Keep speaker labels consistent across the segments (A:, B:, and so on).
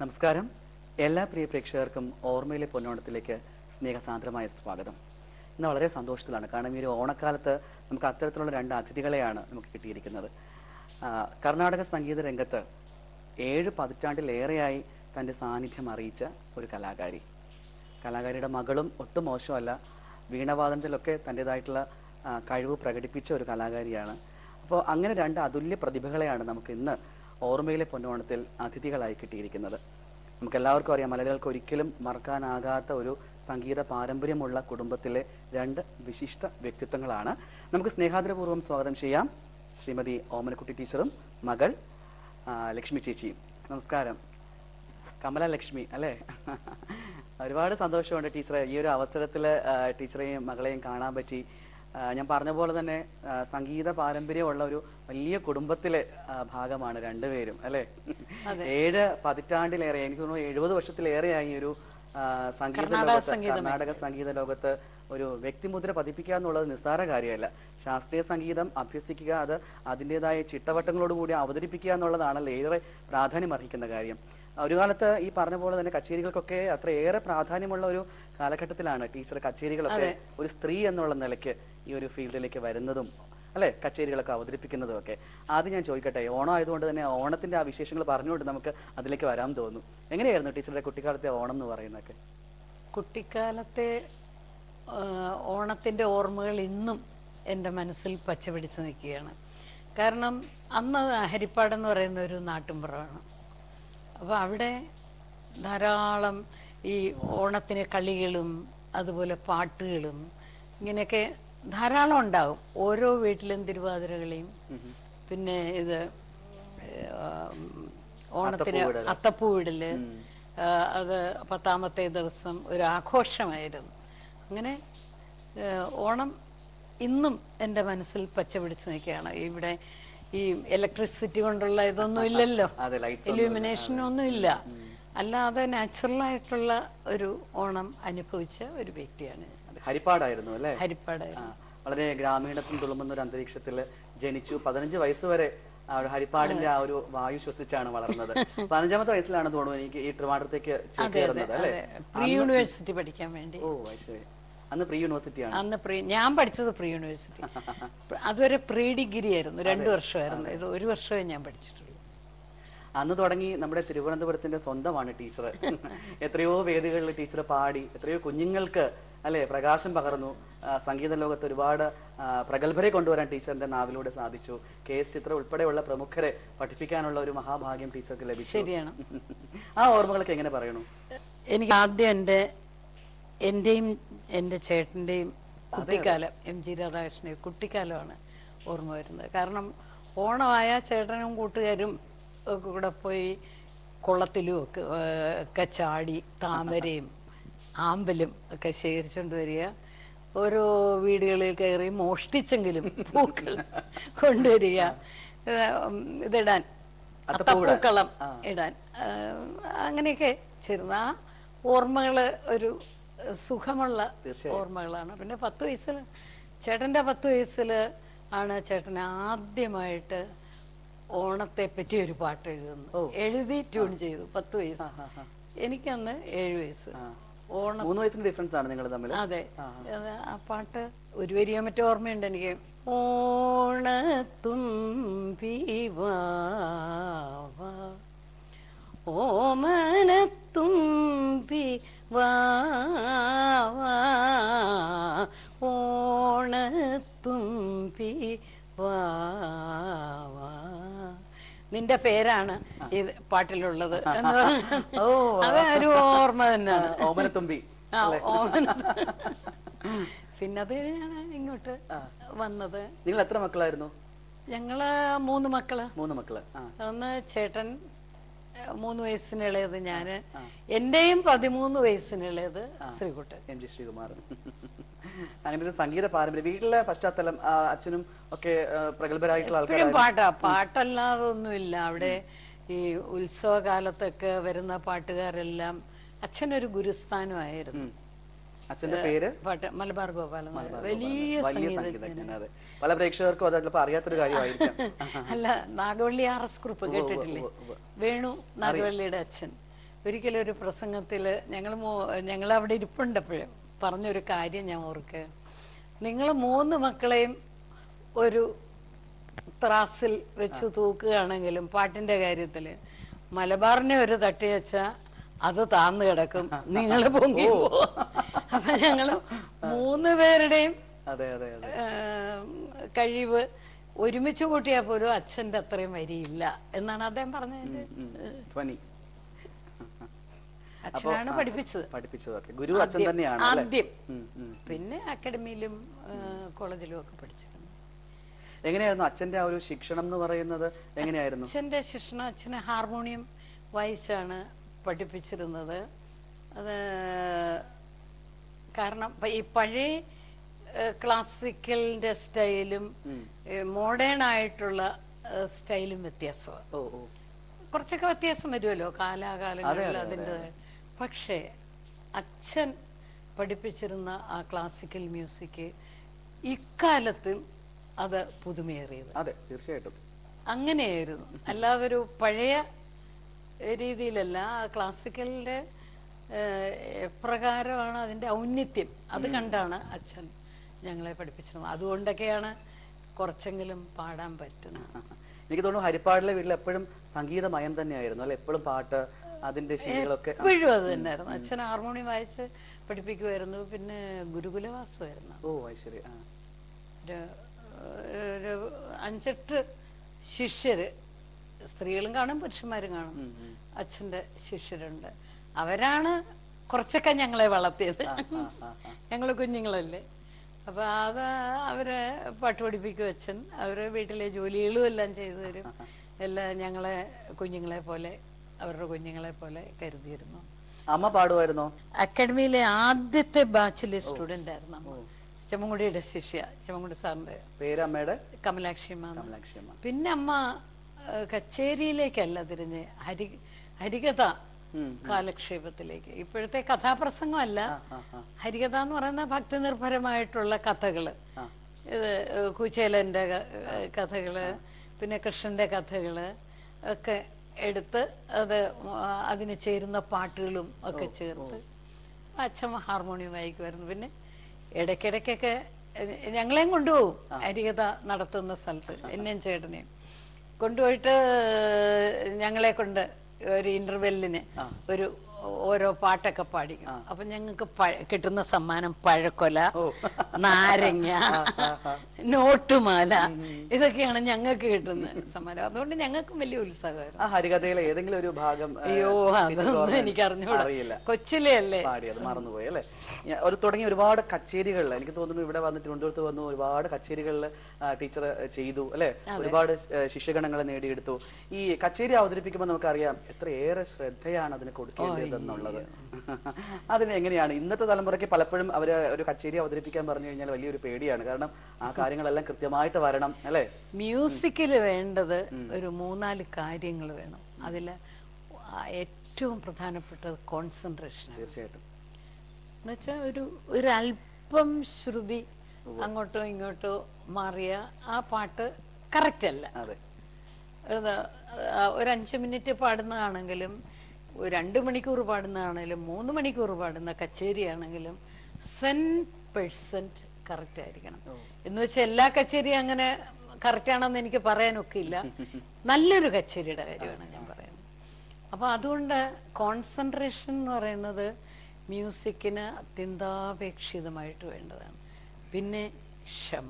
A: നമസ്കാരം എല്ലാ പ്രിയ പ്രേക്ഷകർക്കും ഓർമ്മയിലെ പൊന്നോണത്തിലേക്ക് സ്നേഹസാന്ദ്രമായ സ്വാഗതം ഇന്ന് വളരെ സന്തോഷത്തിലാണ് കാരണം ഈ ഒരു ഓണക്കാലത്ത് നമുക്ക് അത്തരത്തിലുള്ള രണ്ട് അതിഥികളെയാണ് നമുക്ക് കിട്ടിയിരിക്കുന്നത് ആ, കർണാടക സംഗീത രംഗത്ത് ഏഴ് പതിറ്റാണ്ടിലേറെയായി തൻ്റെ സാന്നിധ്യം അറിയിച്ച ഒരു കലാകാരി കലാകാരിയുടെ മകളും ഒട്ടും മോശമല്ല വീണവാദനത്തിലൊക്കെ തൻ്റെതായിട്ടുള്ള ആ, കഴിവ് പ്രകടിപ്പിച്ച ഒരു കലാകാരിയാണ് അപ്പോൾ അങ്ങനെ രണ്ട് അതുല്യ പ്രതിഭകളെയാണ് നമുക്ക് ഇന്ന് ഓർമ്മയിലെ പൊന്നോണത്തിൽ അതിഥികളായി കിട്ടിയിരിക്കുന്നത് നമുക്ക് എല്ലാവർക്കും അറിയാം മലയാളികൾക്ക് ഒരിക്കലും മറക്കാനാകാത്ത ഒരു സംഗീത പാരമ്പര്യമുള്ള കുടുംബത്തിലെ രണ്ട് വിശിഷ്ട വ്യക്തിത്വങ്ങളാണ് നമുക്ക് സ്നേഹാദരപൂർവ്വം സ്വാഗതം ചെയ്യാം ശ്രീമതി ഓമനക്കുട്ടി ടീച്ചറും മകൾ ആ, ലക്ഷ്മി ചേച്ചിയും നമസ്കാരം കമല ലക്ഷ്മി അല്ലേ ഒരുപാട് സന്തോഷമുണ്ട് ടീച്ചറെ ഈ ഒരു അവസരത്തിൽ ടീച്ചറെയും മകളെയും കാണാൻ പറ്റി ആ, ഞാൻ പറഞ്ഞ പോലെ തന്നെ ആ, സംഗീത പാരമ്പര്യമുള്ള ഒരു വലിയ കുടുംബത്തിലെ ആ, ഭാഗമാണ് രണ്ടുപേരും അല്ലേ ഏഴ് പതിറ്റാണ്ടിലേറെ എനിക്ക് തോന്നുന്നു എഴുപത് വർഷത്തിലേറെയായി ഈ ഒരു ആ, സംഗീത ലോകത്ത് കർണാടക സംഗീത ലോകത്ത് ഒരു വ്യക്തിമുദ്ര പതിപ്പിക്കുക എന്നുള്ളത് നിസ്സാര കാര്യമല്ല ശാസ്ത്രീയ സംഗീതം അഭ്യസിക്കുക അത് അതിൻ്റെതായ ചിട്ടവട്ടങ്ങളോടുകൂടി അവതരിപ്പിക്കുക എന്നുള്ളതാണല്ലോ ഏറെ പ്രാധാന്യം അർഹിക്കുന്ന കാര്യം ഒരു കാലത്ത് ഈ പറഞ്ഞ പോലെ തന്നെ കച്ചേരികൾക്കൊക്കെ അത്രയേറെ പ്രാധാന്യമുള്ള ഒരു കാലഘട്ടത്തിലാണ് ടീച്ചർ കച്ചേരികളൊക്കെ ഒരു സ്ത്രീ എന്നുള്ള നിലയ്ക്ക് ഈ ഒരു ഫീൽഡിലേക്ക് വരുന്നതും അല്ലെ കച്ചേരികളൊക്കെ അവതരിപ്പിക്കുന്നതും ഒക്കെ ആദ്യം ഞാൻ ചോദിക്കട്ടെ ഓണം ആയതുകൊണ്ട് തന്നെ ഓണത്തിന്റെ ആ വിശേഷങ്ങൾ പറഞ്ഞുകൊണ്ട് നമുക്ക് അതിലേക്ക് വരാൻ തോന്നുന്നു എങ്ങനെയായിരുന്നു ടീച്ചറുടെ കുട്ടിക്കാലത്തെ ഓണം എന്ന് പറയുന്നതൊക്കെ
B: കുട്ടിക്കാലത്തെ ആ, ഓണത്തിൻ്റെ ഓർമ്മകൾ ഇന്നും എൻ്റെ മനസ്സിൽ പച്ചപിടിച്ച് നിൽക്കുകയാണ് കാരണം അന്ന് ഹരിപ്പാടെന്ന് പറയുന്ന ഒരു നാട്ടിൻപുറമാണ് അപ്പോൾ അവിടെ ധാരാളം ഈ ഓണത്തിന് കളികളും അതുപോലെ പാട്ടുകളും ഇങ്ങനെയൊക്കെ ധാരാളം ഉണ്ടാകും ഓരോ വീട്ടിലും തിരുവാതിരകളെയും പിന്നെ ഇത് ആ, ഓണത്തിന് അത്തപ്പൂവിടല് ആ, അത് പത്താമത്തെ ദിവസം ഒരു ആഘോഷമായിരുന്നു അങ്ങനെ ആ, ഓണം ഇന്നും എൻ്റെ മനസ്സിൽ പച്ച പിടിച്ച് നിൽക്കുകയാണ് ഇവിടെ ഈ ഇലക്ട്രിസിറ്റി കൊണ്ടുള്ള ഇതൊന്നും ഇല്ലല്ലോ
A: അതെ ലൈറ്റ്സ്
B: ഇല്യൂമിനേഷൻ ഒന്നും ഇല്ല അല്ലാതെ നാച്ചുറൽ ആയിട്ടുള്ള ഒരു ഓണം അനുഭവിച്ച ഒരു വ്യക്തിയാണ് ഞാൻ.
A: ഹരിപ്പാടായിരുന്നു അല്ലേ
B: ഹരിപ്പാട്
A: ആ, വളരെ ഗ്രാമീണത്തിൽ തുളുമ്പുന്ന ഒരു അന്തരീക്ഷത്തിൽ ജനിച്ചു പതിനഞ്ച് വയസ്സ് വരെ ആ ഒരു ഹരിപ്പാടിന്റെ ആ ഒരു വായു ശ്വസിച്ചാണ് വളർന്നത് പതിനഞ്ചാമത്തെ വയസ്സിലാണ് തോന്നുന്നു എനിക്ക് ഈ ട്രിവാൻഡ്രത്തേക്ക് ചേക്കേറുന്നത് അല്ലേ
B: പ്രീ യൂണിവേഴ്സിറ്റി പഠിക്കാൻ വേണ്ടി
A: ഓ അത് ശരി അന്ന് പ്രീ യൂണിവേഴ്സിറ്റിയാണ്
B: അന്ന് പ്രീ ഞാൻ പഠിച്ചത് പ്രീ യൂണിവേഴ്സിറ്റി അതുവരെ പ്രീ ഡിഗ്രി ആയിരുന്നു രണ്ടു വർഷമായിരുന്നു ഇത് ഒരു വർഷമേ ഞാൻ പഠിച്ചിട്ടുള്ളൂ
A: അന്ന് തുടങ്ങി നമ്മുടെ തിരുവനന്തപുരത്തിന്റെ സ്വന്തമാണ് ടീച്ചർ എത്രയോ വേദികളിൽ ടീച്ചർ പാടി എത്രയോ കുഞ്ഞുങ്ങൾക്ക് അല്ലെ പ്രകാശം പകർന്നു ആ, സംഗീത ലോകത്ത് ഒരുപാട് ആ, പ്രഗത്ഭരെ കൊണ്ടുവരാൻ ടീച്ചറിന്റെ നാവിലൂടെ സാധിച്ചു കെ എസ് ചിത്ര ഉൾപ്പെടെയുള്ള പ്രമുഖരെ പഠിപ്പിക്കാനുള്ള ഒരു മഹാഭാഗ്യം ടീച്ചർക്ക് ലഭിച്ചു
B: ശരിയാണ്
A: ആ ഓർമ്മകളൊക്കെ എങ്ങനെ പറയണു
B: എനിക്ക് ആദ്യം എൻ്റെ എൻ്റെയും എൻ്റെ ചേട്ടൻ്റെയും കുട്ടിക്കാലം എം ജി രാധാകൃഷ്ണൻ കുട്ടിക്കാലമാണ് ഓർമ്മ വരുന്നത് കാരണം ഓണമായ ചേട്ടനും കൂട്ടുകാരും ഒക്കെ കൂടെ പോയി കുളത്തിലും ഒക്കെ ഏഹ്, ഒക്കെ ചാടി താമരയും ആമ്പലും ഒക്കെ ശേഖരിച്ചുകൊണ്ട് വരിക ഓരോ വീടുകളിൽ കയറി മോഷ്ടിച്ചെങ്കിലും പൂക്കൾ കൊണ്ടുവരിക ഏഹ്, ഉം, ഇതിടാൻ അത്തപ്പൂക്കളം ഇടാൻ ആ, അങ്ങനെയൊക്കെ ചെയ്തിരുന്നു ആ ഓർമ്മകൾ ഒരു സുഖമുള്ള ഓർമ്മകളാണ് പിന്നെ പത്ത് വയസ്സിൽ ചേട്ടൻ്റെ പത്ത് വയസ്സിൽ ആണ് ചേട്ടൻ ആദ്യമായിട്ട് ഓണത്തെ പറ്റി ഒരു പാട്ട് എഴുതുന്നു എഴുതി ട്യൂൺ ചെയ്തു പത്ത് വയസ്സ് എനിക്കന്ന് ഏഴ് വയസ്സ് ഓണം
A: മൂന്ന് വയസ്സിന്റെ ഡിഫറൻസ് ആണ് നിങ്ങൾ തമ്മിൽ
B: അതെ അത് ആ പാട്ട് ഒരു വരിയോ മറ്റോ ഓർമ്മയുണ്ട് എനിക്ക് ഓണത്തുമ്പി വാവ ഓമനത്തുമ്പി വാവ ഓണത്തുമ്പി വാവ നിന്റെ പേരാണ് ഇത് പാട്ടിലുള്ളത് എന്ന് പറഞ്ഞ്
A: ഓ,
B: അത് ഒരു ഓർമ്മ തന്നെയാണ്
A: ഓമനത്തുമ്പി
B: ആ, ഓമന. പിന്നെ അത് കഴിഞ്ഞാണ് ഇങ്ങോട്ട് വന്നത്
A: നിങ്ങൾ എത്ര മക്കളായിരുന്നു
B: ഞങ്ങള് മൂന്ന് മക്കള്
A: മൂന്ന് മക്കള് ആ
B: ഒന്ന് ചേട്ടൻ ഏഹ്, മൂന്ന് വയസ്സിനുള്ളത് ഞാന് എന്റെയും പതിമൂന്ന് വയസ്സിനുള്ളത് ശ്രീകുട്ടൻ
A: എം ജി ശ്രീകുമാർ അങ്ങനെ ഒരു സംഗീത പാരമ്പര്യം വീട്ടിലെ പശ്ചാത്തലം ആ, അച്ഛനും ഒക്കെ ആ, പ്രഗത്ഭരായിട്ടുള്ള ആൾക്കാർ
B: എപ്പോഴും പാട്ടാ പാട്ടല്ലാതെ ഒന്നുമില്ല അവിടെ ഈ ഉത്സവകാലത്തൊക്കെ വരുന്ന പാട്ടുകാരെല്ലാം അച്ഛനൊരു ഗുരുസ്ഥാനമായിരുന്നു
A: അച്ഛന്റെ പേര്
B: പാട്ട് മലബാർ ഗോപാലൻ നായർ. വലിയ
A: വലിയ സംഗീതജ്ഞൻ അതെ പല പ്രേക്ഷകർക്കും അത് ചിലപ്പോൾ അറിയാത്തൊരു കാര്യമായിരിക്കാം
B: അല്ല നാഗവള്ളി ആർ എസ് കുറുപ്പ് കേട്ടിട്ടില്ലേ വേണു നാഗവള്ളിയുടെ അച്ഛൻ ഒരിക്കലും ഒരു പ്രസംഗത്തിൽ ഞങ്ങൾ ഞങ്ങൾ അവിടെ ഇരിപ്പുണ്ടപ്പോഴും പറഞ്ഞൊരു കാര്യം ഞാൻ ഓർക്ക് നിങ്ങൾ മൂന്ന് മക്കളെയും ഒരു ത്രാസിൽ വെച്ച് തൂക്കുകയാണെങ്കിലും പാട്ടിന്റെ കാര്യത്തിൽ മലബാറിനെ ഒരു തട്ടി വെച്ചാൽ അത് താന്നു കിടക്കും നിങ്ങൾ പൊങ്ങി പോവും. അപ്പൊ ഞങ്ങൾ മൂന്ന് പേരുടെയും
A: അതെ അതെ അതെ
B: ഏം, കഴിവ് ഒരുമിച്ച് കൂട്ടിയാൽ പോലും അച്ഛന്റെ അത്രയും വരിയില്ല എന്നാണ് അദ്ദേഹം പറഞ്ഞത്
A: ഉം, ധ്വനി
B: അച്ഛനാണ് പഠിപ്പിച്ചത്
A: പഠിപ്പിച്ചതൊക്കെ ഗുരു അച്ഛൻ തന്നെയാണ് അല്ലേ
B: ആദ്യം
A: ഉം, ഉം.
B: പിന്നെ അക്കാഡമിയിലും കോളേജിലും ഒക്കെ പഠിച്ചിരുന്നു
A: എങ്ങനെയായിരുന്നു അച്ഛന്റെ ആ ഒരു ശിക്ഷണം എന്ന് പറയുന്നത് എങ്ങനെയായിരുന്നു
B: അച്ഛൻ്റെ ശിക്ഷണം അച്ഛനെ ഹാർമോണിയം വായിച്ചാണ് പഠിപ്പിച്ചിരുന്നത് അത് കാരണം പ- ഈ പഴയ ക്ലാസിക്കലിന്റെ സ്റ്റൈലും മോഡേൺ ആയിട്ടുള്ള ഏഹ്, സ്റ്റൈലും വ്യത്യാസമാണ്
A: ഓ ഓ
B: കുറച്ചൊക്കെ വ്യത്യാസം വരുമല്ലോ കാലാകാലങ്ങളിൽ അതിൻ്റെ പക്ഷേ അച്ഛൻ പഠിപ്പിച്ചിരുന്ന ആ ക്ലാസിക്കൽ മ്യൂസിക് ഇക്കാലത്തും അത് പുതുമേറിയത്
A: അതെ തീർച്ചയായിട്ടും
B: അങ്ങനെയായിരുന്നു അല്ലാതെ ഒരു പഴയ രീതിയിലല്ല ആ ക്ലാസിക്കലിന്റെ ഏഹ്, എപ്രകാരമാണ് അതിന്റെ ഔന്നിത്യം അത് കണ്ടാണ് അച്ഛൻ ഞങ്ങളെ പഠിപ്പിച്ചിരുന്നത് അതുകൊണ്ടൊക്കെയാണ് കുറച്ചെങ്കിലും പാടാൻ പറ്റുന്നത്
A: എനിക്ക് തോന്നുന്നു ഹരിപ്പാടിലെ വീട്ടിൽ എപ്പോഴും സംഗീതമയം തന്നെയായിരുന്നു അല്ലെ എപ്പോഴും പാട്ട് അതിന്റെ ശീലങ്ങളൊക്കെ
B: എപ്പോഴും അത് തന്നെയായിരുന്നു അച്ഛൻ ഹാർമോണിയം വായിച്ച് പഠിപ്പിക്കുമായിരുന്നു പിന്നെ ഗുരുകുലവാസമായിരുന്നു
A: ഓ അത് ശരി ആ
B: ഒരു ഒരു അഞ്ചെട്ട് ശിഷ്യര് സ്ത്രീകളും കാണും പുരുഷന്മാരും കാണും അച്ഛൻ്റെ ശിഷ്യരുണ്ട് അവരാണ് കുറച്ചൊക്കെ ഞങ്ങളെ വളർത്തിയത് ഞങ്ങൾ കുഞ്ഞുങ്ങളല്ലേ അപ്പൊ അത് അവരെ പാട്ട് പഠിപ്പിക്കും അച്ഛൻ അവരെ വീട്ടിലെ ജോലികളും എല്ലാം ചെയ്തു തരും എല്ലാം ഞങ്ങളെ കുഞ്ഞുങ്ങളെ പോലെ അവരുടെ കുഞ്ഞുങ്ങളെ പോലെ കരുതിയിരുന്നു
A: അമ്മ പാടുമായിരുന്നോ
B: അക്കാഡമിയിലെ ആദ്യത്തെ ബാച്ചിലെ സ്റ്റുഡന്റ് ആയിരുന്നു അമ്മ ചെമ്മങ്കുടിയുടെ ശിഷ്യ ചെമ്മങ്കുടി സാറിന്റെ
A: പേര് അമ്മയുടെ
B: കമലാക്ഷി അമ്മ എന്ന്.
A: കമലാക്ഷി അമ്മ
B: പിന്നെ അമ്മ ഏഹ്, കച്ചേരിയിലേക്കല്ല തിരിഞ്ഞ് ഹരി ഹരികഥ
A: ഉം.
B: കാലക്ഷേപത്തിലേക്ക് ഇപ്പോഴത്തെ കഥാപ്രസംഗമല്ല ഹരികഥ എന്ന് പറയുന്ന ഭക്തി നിർഭരമായിട്ടുള്ള കഥകള് ഇത് ഏഹ്, കുചേലന്റെ ക- ഏഹ്, കഥകള് പിന്നെ കൃഷ്ണന്റെ കഥകള് ഒക്കെ എടുത്ത് അത് ആ, അതിന് ചേരുന്ന പാട്ടുകളും ഒക്കെ ചേർത്ത് അച്ഛൻ ഹാർമോണിയം വായിക്കുമായിരുന്നു പിന്നെ ഇടയ്ക്കിടയ്ക്കൊക്കെ എ- ഞങ്ങളെയും കൊണ്ടുപോകും അരികത നടത്തുന്ന സ്ഥലത്ത് എന്നെയും ചേട്ടനെയും കൊണ്ടുപോയിട്ട് ഞങ്ങളെ കൊണ്ട് ഒരു ഇന്റർവെല്ലിന് ഒരു ഓരോ പാട്ടൊക്കെ പാടിക്കും അപ്പൊ ഞങ്ങൾക്ക് കിട്ടുന്ന സമ്മാനം പഴക്കൊല നാരങ്ങ നോട്ടുമാല ഇതൊക്കെയാണ് ഞങ്ങൾക്ക് കിട്ടുന്ന സമ്മാനം അതുകൊണ്ട് ഞങ്ങൾക്കും വലിയ ഉത്സാഹമായിരുന്നു
A: ആ ഹരികഥയിലെ ഏതെങ്കിലും ഒരു ഭാഗം ആ,
B: അയ്യോ
A: ടീച്ചർക്ക്
B: അതൊന്നും
A: ഓർമ്മ-
B: എനിക്ക് അറിഞ്ഞൂടാ
A: അറിയില്ല
B: കൊച്ചിലെ അല്ലേ
A: പാടി അത് മറന്നുപോയി അല്ലേ ഞാൻ ഒരു തുടങ്ങിയ ഒരുപാട് കച്ചേരികളിൽ എനിക്ക് തോന്നുന്നു ഇവിടെ വന്ന് തിരുവനന്തപുരത്ത് വന്നു ഒരുപാട് കച്ചേരികളിൽ ടീച്ചർ ചെയ്തു അല്ലെ ഒരുപാട് ആ, ശിഷ്യഗണങ്ങളെ നേടിയെടുത്തു ഈ കച്ചേരി അവതരിപ്പിക്കുമ്പോൾ നമുക്കറിയാം എത്രയേറെ ശ്രദ്ധയാണ് അതിന് കൊടുക്കേണ്ടതെന്നുള്ളത് അതിന് എങ്ങനെയാണ് ഇന്നത്തെ തലമുറയ്ക്ക് പലപ്പോഴും അവര് ഒരു കച്ചേരി അവതരിപ്പിക്കാൻ പറഞ്ഞു കഴിഞ്ഞാൽ വലിയൊരു പേടിയാണ് കാരണം ആ കാര്യങ്ങളെല്ലാം കൃത്യമായിട്ട് വരണം അല്ലേ
B: മ്യൂസിക്കിൽ വേണ്ടത് ഒരു മൂന്നാല് കാര്യങ്ങൾ വേണം അതിൽ ഏറ്റവും പ്രധാനപ്പെട്ടത് കോൺസെൻട്രേഷൻ
A: തീർച്ചയായിട്ടും
B: എന്നുവെച്ചാൽ ഒരു ഒരു അല്പം ശ്രുതി അങ്ങോട്ടോ ഇങ്ങോട്ടോ മാറിയ ആ പാട്ട് കറക്റ്റ് അല്ല
A: അതെ
B: അത് ആ ഒരു അഞ്ച് മിനിറ്റ് പാടുന്നതാണെങ്കിലും ഒരു രണ്ട് മണിക്കൂർ പാടുന്നതാണെങ്കിലും മൂന്ന് മണിക്കൂർ പാടുന്ന കച്ചേരിയാണെങ്കിലും സെൻ പെർസെൻറ്റ് കറക്റ്റ് ആയിരിക്കണം എന്ന് വെച്ചാൽ എല്ലാ കച്ചേരിയും അങ്ങനെ കറക്റ്റ് ആണെന്ന് എനിക്ക് പറയാനൊക്കില്ല നല്ലൊരു കച്ചേരിയുടെ കാര്യമാണ് ഞാൻ പറയുന്നത് അപ്പോൾ അതുകൊണ്ട് കോൺസെൻട്രേഷൻ എന്ന് പറയുന്നത് മ്യൂസിക്കിന് അത്യന്താപേക്ഷിതമായിട്ട് വേണ്ടതാണ് പിന്നെ ക്ഷമ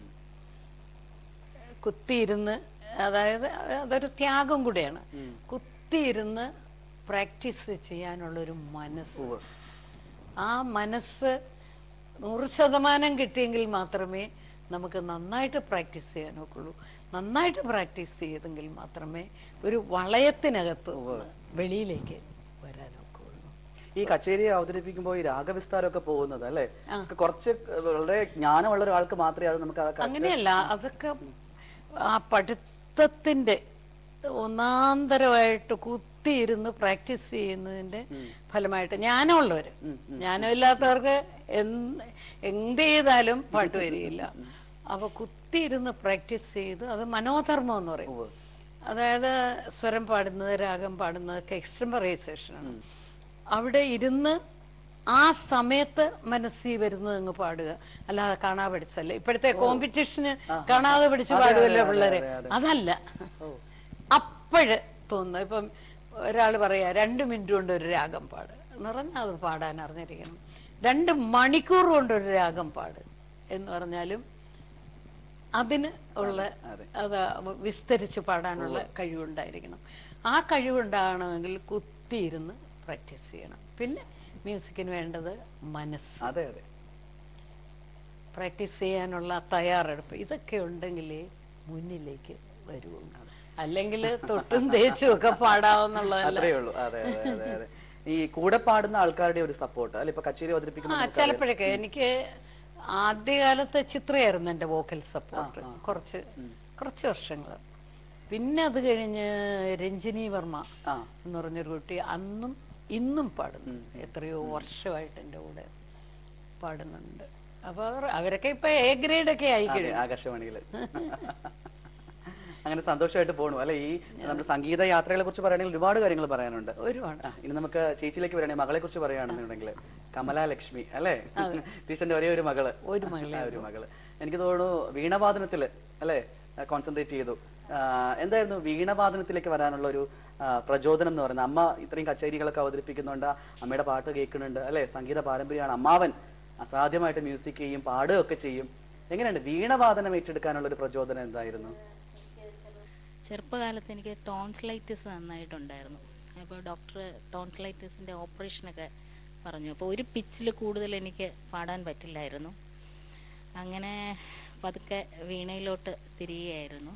B: കുത്തിയിരുന്ന് അതായത് അതൊരു ത്യാഗം കൂടെയാണ് കുത്തിയിരുന്ന് പ്രാക്ടീസ് ചെയ്യാനുള്ളൊരു മനസ്സ് ആ മനസ്സ് നൂറ് ശതമാനം കിട്ടിയെങ്കിൽ മാത്രമേ നമുക്ക് നന്നായിട്ട് പ്രാക്ടീസ് ചെയ്യാൻ ഒക്കുള്ളൂ നന്നായിട്ട് പ്രാക്ടീസ് ചെയ്തെങ്കിൽ മാത്രമേ ഒരു വളയത്തിനകത്ത് വെളിയിലേക്ക് വരാൻ ഒക്കുള്ളൂ
A: ഈ കച്ചേരി അവതരിപ്പിക്കുമ്പോൾ ഈ രാഗവിസ്താരമൊക്കെ പോകുന്നത് അല്ലേ കുറച്ച് വളരെ ജ്ഞാനമുള്ള ഒരാൾക്ക് മാത്രമേ അത് നമുക്ക് ആ ക-
B: അങ്ങനെയല്ല അതൊക്കെ ആ പഠിത്തത്തിന്റെ ഒന്നാന്തരമായിട്ട് കുത്തിയിരുന്ന് പ്രാക്ടീസ് ചെയ്യുന്നതിന്റെ ഫലമായിട്ട് ജ്ഞാനമുള്ളവര് ജ്ഞാനമില്ലാത്തവർക്ക് എന്ത് എന്ത് ചെയ്താലും പാട്ട് വരികയില്ല അപ്പൊ കുത്തിയിരുന്ന് പ്രാക്ടീസ് ചെയ്ത് അത് മനോധർമ്മം എന്ന് പറയും അതായത് സ്വരം പാടുന്നത് രാഗം പാടുന്നതൊക്കെ എക്സ്ട്രംബറൈസേഷനാണ് അവിടെ ഇരുന്ന് ആ സമയത്ത് മനസ്സിൽ വരുന്നത് അങ്ങ് പാടുക അല്ലാതെ കാണാതെ പഠിച്ചല്ല ഇപ്പോഴത്തെ കോമ്പറ്റീഷന് കാണാതെ പഠിച്ച് പാടുമല്ലോ പിള്ളേര് അതല്ല അപ്പോഴ് തോന്നുന്നു ഇപ്പം ഒരാൾ പറയാ രണ്ട് മിനിറ്റ് കൊണ്ട് ഒരു രാഗം പാട് എന്ന് പറഞ്ഞാൽ അത് പാടാൻ അറിഞ്ഞിരിക്കണം രണ്ട് മണിക്കൂർ കൊണ്ട് ഒരു രാഗം പാട് എന്ന് പറഞ്ഞാലും അതിന് ഉള്ള അത് വിസ്തരിച്ച് പാടാനുള്ള കഴിവുണ്ടായിരിക്കണം ആ കഴിവുണ്ടാകണമെങ്കിൽ കുത്തിയിരുന്ന് പ്രാക്ടീസ് ചെയ്യണം പിന്നെ മ്യൂസിക്കിന് വേണ്ടത് മനസ്സ്
A: അതെ അതെ
B: പ്രാക്ടീസ് ചെയ്യാനുള്ള തയ്യാറെടുപ്പ് ഇതൊക്കെ ഉണ്ടെങ്കിലേ മുന്നിലേക്ക് വരുള്ളൂ അല്ലെങ്കിൽ തൊട്ടും തേച്ചും ഒക്കെ പാടാവുന്നുള്ളതല്ല
A: അത്രേ ഉള്ളൂ അതെ അതെ അതെ അതെ ഈ കൂടെ പാടുന്ന ആൾക്കാരുടെ ഒരു സപ്പോർട്ട് അല്ല ഇപ്പൊ കച്ചേരി
B: ആ
A: അവതരിപ്പിക്കുന്ന
B: ചിലപ്പോഴൊക്കെ എനിക്ക് ആദ്യകാലത്ത് ചിത്രയായിരുന്നു എൻ്റെ വോക്കൽ സപ്പോർട്ട് കുറച്ച് കുറച്ച് വർഷങ്ങൾ പിന്നെ അത് കഴിഞ്ഞ് രഞ്ജിനി വർമ്മ
A: ആ.
B: എന്ന് പറഞ്ഞൊരു കുട്ടി അന്നും ഇന്നും പാടുന്നു എത്രയോ വർഷമായിട്ട് എൻ്റെ കൂടെ പാടുന്നുണ്ട് അപ്പൊ അവർ- അവരൊക്കെ ഇപ്പൊ എ ഗ്രേഡ് ഒക്കെ ആയി
A: അതെ, ആകാശവാണിയില് അങ്ങനെ സന്തോഷമായിട്ട് പോണു അല്ലെ ഈ നമ്മുടെ സംഗീത യാത്രകളെ കുറിച്ച് പറയുകയാണെങ്കിൽ ഒരുപാട് കാര്യങ്ങൾ പറയാനുണ്ട്
B: ഒരുപാട്
A: ആ, ഇനി നമുക്ക് ചേച്ചിയിലേക്ക് വരികയാണെങ്കിൽ മകളെ കുറിച്ച് പറയുകയാണെന്നുണ്ടെങ്കിൽ കമലാലക്ഷ്മി അല്ലേ ടീച്ചറിന്റെ ഒരേ ഒരു മകള്
B: ഒരു മകളെ
A: ആ, ഒരു മകള് എനിക്ക് തോന്നുന്നു വീണവാദനത്തില് അല്ലേ കോൺസെൻട്രേറ്റ് ചെയ്തു ആ, എന്തായിരുന്നു വീണവാദനത്തിലേക്ക് വരാനുള്ള ഒരു ആ, പ്രചോദനം എന്ന് പറയുന്നത് അമ്മ ഇത്രയും കച്ചേരികളൊക്കെ അവതരിപ്പിക്കുന്നുണ്ട് അമ്മയുടെ പാട്ട് കേൾക്കുന്നുണ്ട് അല്ലെ സംഗീത പാരമ്പര്യമാണ് അമ്മാവൻ അസാധ്യമായിട്ട് മ്യൂസിക് ചെയ്യും പാടുകയൊക്കെ ചെയ്യും എങ്ങനെയുണ്ട് വീണവാദനം ഏറ്റെടുക്കാനുള്ള ഒരു പ്രചോദനം എന്തായിരുന്നു
C: ചെറുപ്പകാലത്ത് എനിക്ക് ടോൺസ്ലൈറ്റിസ് നന്നായിട്ടുണ്ടായിരുന്നു അപ്പോൾ ഡോക്ടർ ടോൺസ്ലൈറ്റിസിൻ്റെ ഓപ്പറേഷനൊക്കെ പറഞ്ഞു അപ്പോൾ ഒരു പിച്ചിൽ കൂടുതൽ എനിക്ക് പാടാൻ പറ്റില്ലായിരുന്നു അങ്ങനെ പതുക്കെ വീണയിലോട്ട് തിരികെയായിരുന്നു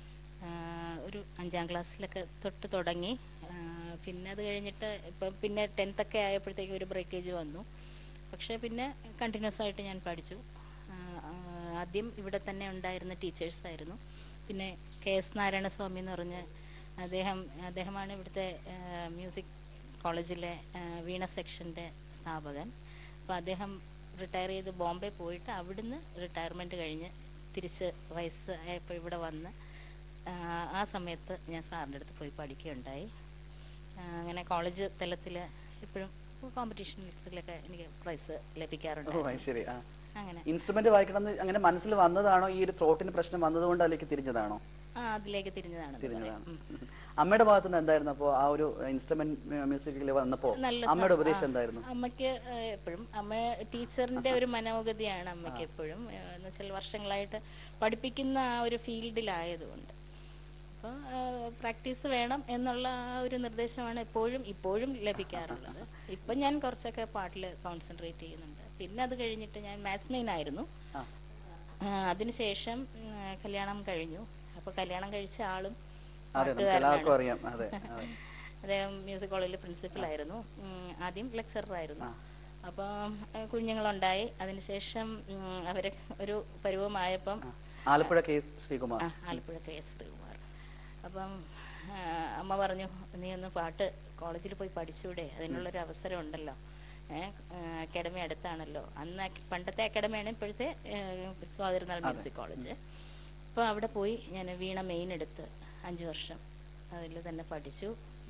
C: ആഹ് ഒരു അഞ്ചാം ക്ലാസ്സിലൊക്കെ തൊട്ട് തുടങ്ങി ആഹ് പിന്നെ അത് കഴിഞ്ഞിട്ട് ഇപ്പം പിന്നെ ടെൻത്തൊക്കെ ആയപ്പോഴത്തേക്ക് ഒരു ബ്രേക്കേജ് വന്നു പക്ഷേ പിന്നെ കണ്ടിന്യൂസ് ആയിട്ട് ഞാൻ പഠിച്ചു ആഹ് ആഹ് ആദ്യം ഇവിടെ തന്നെ ഉണ്ടായിരുന്ന ടീച്ചേഴ്സായിരുന്നു പിന്നെ കെ എസ് നാരായണസ്വാമി എന്ന് പറഞ്ഞ് അദ്ദേഹം അദ്ദേഹമാണ് ഇവിടുത്തെ ആഹ് മ്യൂസിക് കോളേജിലെ ആഹ് വീണ സെക്ഷൻ്റെ സ്ഥാപകൻ അപ്പോൾ അദ്ദേഹം റിട്ടയർ ചെയ്ത് ബോംബെ പോയിട്ട് അവിടുന്ന് റിട്ടയർമെൻറ്റ് കഴിഞ്ഞ് തിരിച്ച് വയസ്സ് ആയപ്പോൾ ഇവിടെ വന്ന് ആഹ് ആ സമയത്ത് ഞാൻ സാറിൻ്റെ അടുത്ത് പോയി പഠിക്കുകയുണ്ടായി ആഹ് അങ്ങനെ കോളേജ് തലത്തിൽ ഇപ്പോഴും കോമ്പറ്റീഷൻസിലൊക്കെ എനിക്ക് പ്രൈസ്
A: ഓ
C: ലഭിക്കാറുണ്ട്
A: അത് ശരി ആ
C: അങ്ങനെ
A: ഇൻസ്ട്രുമെന്റ് വായിക്കണം എന്ന് അങ്ങനെ മനസ്സിൽ വന്നതാണോ ഈ ഒരു ത്രോട്ടിന് പ്രശ്നം വന്നതുകൊണ്ട് അതിലേക്ക് തിരിഞ്ഞതാണോ
C: ആ അതിലേക്ക് തിരിഞ്ഞതാണ്
A: തിരിഞ്ഞതാണ് അമ്മയുടെ ഭാഗത്ത് നിന്ന് എന്തായിരുന്നു അപ്പോൾ ആ ഒരു ഇൻസ്ട്രുമെന്റ് മ്യൂസിക്കിൽ വന്നപ്പോ
C: നല്ല
A: അമ്മയുടെ ഉപദേശം എന്തായിരുന്നു
C: അമ്മയ്ക്ക് ഏഹ്, എപ്പോഴും അമ്മ ടീച്ചറിന്റെ ഒരു മനോഗതിയാണ് അമ്മയ്ക്ക് എപ്പോഴും ഏഹ്, എന്ന് വെച്ചാൽ വർഷങ്ങളായിട്ട് പഠിപ്പിക്കുന്ന ആ ഒരു ഫീൽഡിലായതുകൊണ്ട് അപ്പോൾ പ്രാക്ടീസ് വേണം എന്നുള്ള ആ ഒരു നിർദ്ദേശമാണ് എപ്പോഴും ഇപ്പോഴും ലഭിക്കാറുള്ളത് ഇപ്പം ഞാൻ കുറച്ചൊക്കെ പാട്ടിൽ കോൺസെൻട്രേറ്റ് ചെയ്യുന്നുണ്ട് പിന്നെ അത് കഴിഞ്ഞിട്ട് ഞാൻ മാത്സ് മെയിൻ ആയിരുന്നു
A: ആ.
C: ആ, അതിനുശേഷം ഉം, കല്യാണം കഴിഞ്ഞു അപ്പോൾ കല്യാണം കഴിച്ച ആളും
A: അതെ നമുക്ക് എല്ലാവർക്കും അറിയാം അതെ അതെ.
C: അദ്ദേഹം മ്യൂസിക് കോളേജിലെ പ്രിൻസിപ്പലായിരുന്നു ഉം, ആദ്യം ലെക്ചറായിരുന്നു അപ്പം ഏഹ്, കുഞ്ഞുങ്ങളുണ്ടായി അതിനുശേഷം അവർ ഒരു പരുവമായപ്പം
A: ആലപ്പുഴ കേസ് ശ്രീകുമാർ
C: ആ ആലപ്പുഴ കെ എസ് ശ്രീകുമാർ അപ്പം ആ, അമ്മ പറഞ്ഞു നീ ഒന്ന് പാട്ട് കോളേജിൽ പോയി പഠിച്ചൂടെ അതിനുള്ളൊരു അവസരം ഉണ്ടല്ലോ ഏഹ് അക്കാഡമി അടുത്താണല്ലോ അന്ന് അക്ക- പണ്ടത്തെ അക്കാഡമിയാണ് ഇപ്പോഴത്തെ ഏഹ്, സ്വാതിരുന്നാൾ മ്യൂസിക് കോളേജ് അപ്പോൾ അവിടെ പോയി ഞാൻ വീണ മെയിൻ എടുത്ത് അഞ്ച് വർഷം അതിൽ തന്നെ പഠിച്ചു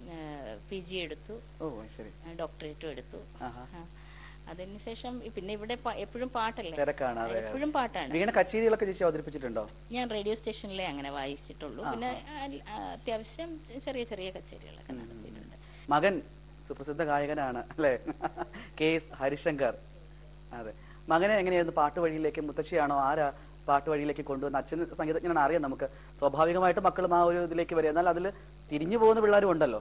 C: പി ജി എടുത്തു
A: ഓ ശരി
C: ഡോക്ടറേറ്റും എടുത്തു
A: ആഹാ.
C: ആ. അതിനുശേഷം പിന്നെ ഇവിടെ പ- എപ്പോഴും പാട്ടല്ലേ
A: തിരക്കാണ് അതെ അതെ.
C: എപ്പോഴും പാട്ടാണ്
A: വീണ കച്ചേരികളൊക്കെ ചേച്ചി അവതരിപ്പിച്ചിട്ടുണ്ടോ
C: ഞാൻ റേഡിയോ സ്റ്റേഷനിലെ അങ്ങനെ വായിച്ചിട്ടുള്ളൂ പിന്നെ അൽ- ആ, അത്യാവശ്യം ചെറിയ ചെറിയ കച്ചേരികളൊക്കെ നടത്തിയിട്ടുണ്ട്
A: മകൻ സുപ്രസിദ്ധ ഗായകനാണ് അല്ലേ കെ എസ് ഹരിശങ്കർ അതെ മകനെ എങ്ങനെയായിരുന്നു പാട്ട് വഴിയിലേക്ക് മുത്തശ്ശിയാണോ ആരാ പാട്ട് വഴിയിലേക്ക് കൊണ്ടുവന്ന അച്ഛൻ സംഗീതജ്ഞനാണ് അറിയാം നമുക്ക് സ്വാഭാവികമായിട്ട് മക്കളും ആ ഒരു ഇതിലേക്ക് വരും എന്നാൽ അതിൽ തിരിഞ്ഞു പോകുന്ന പിള്ളേരും ഉണ്ടല്ലോ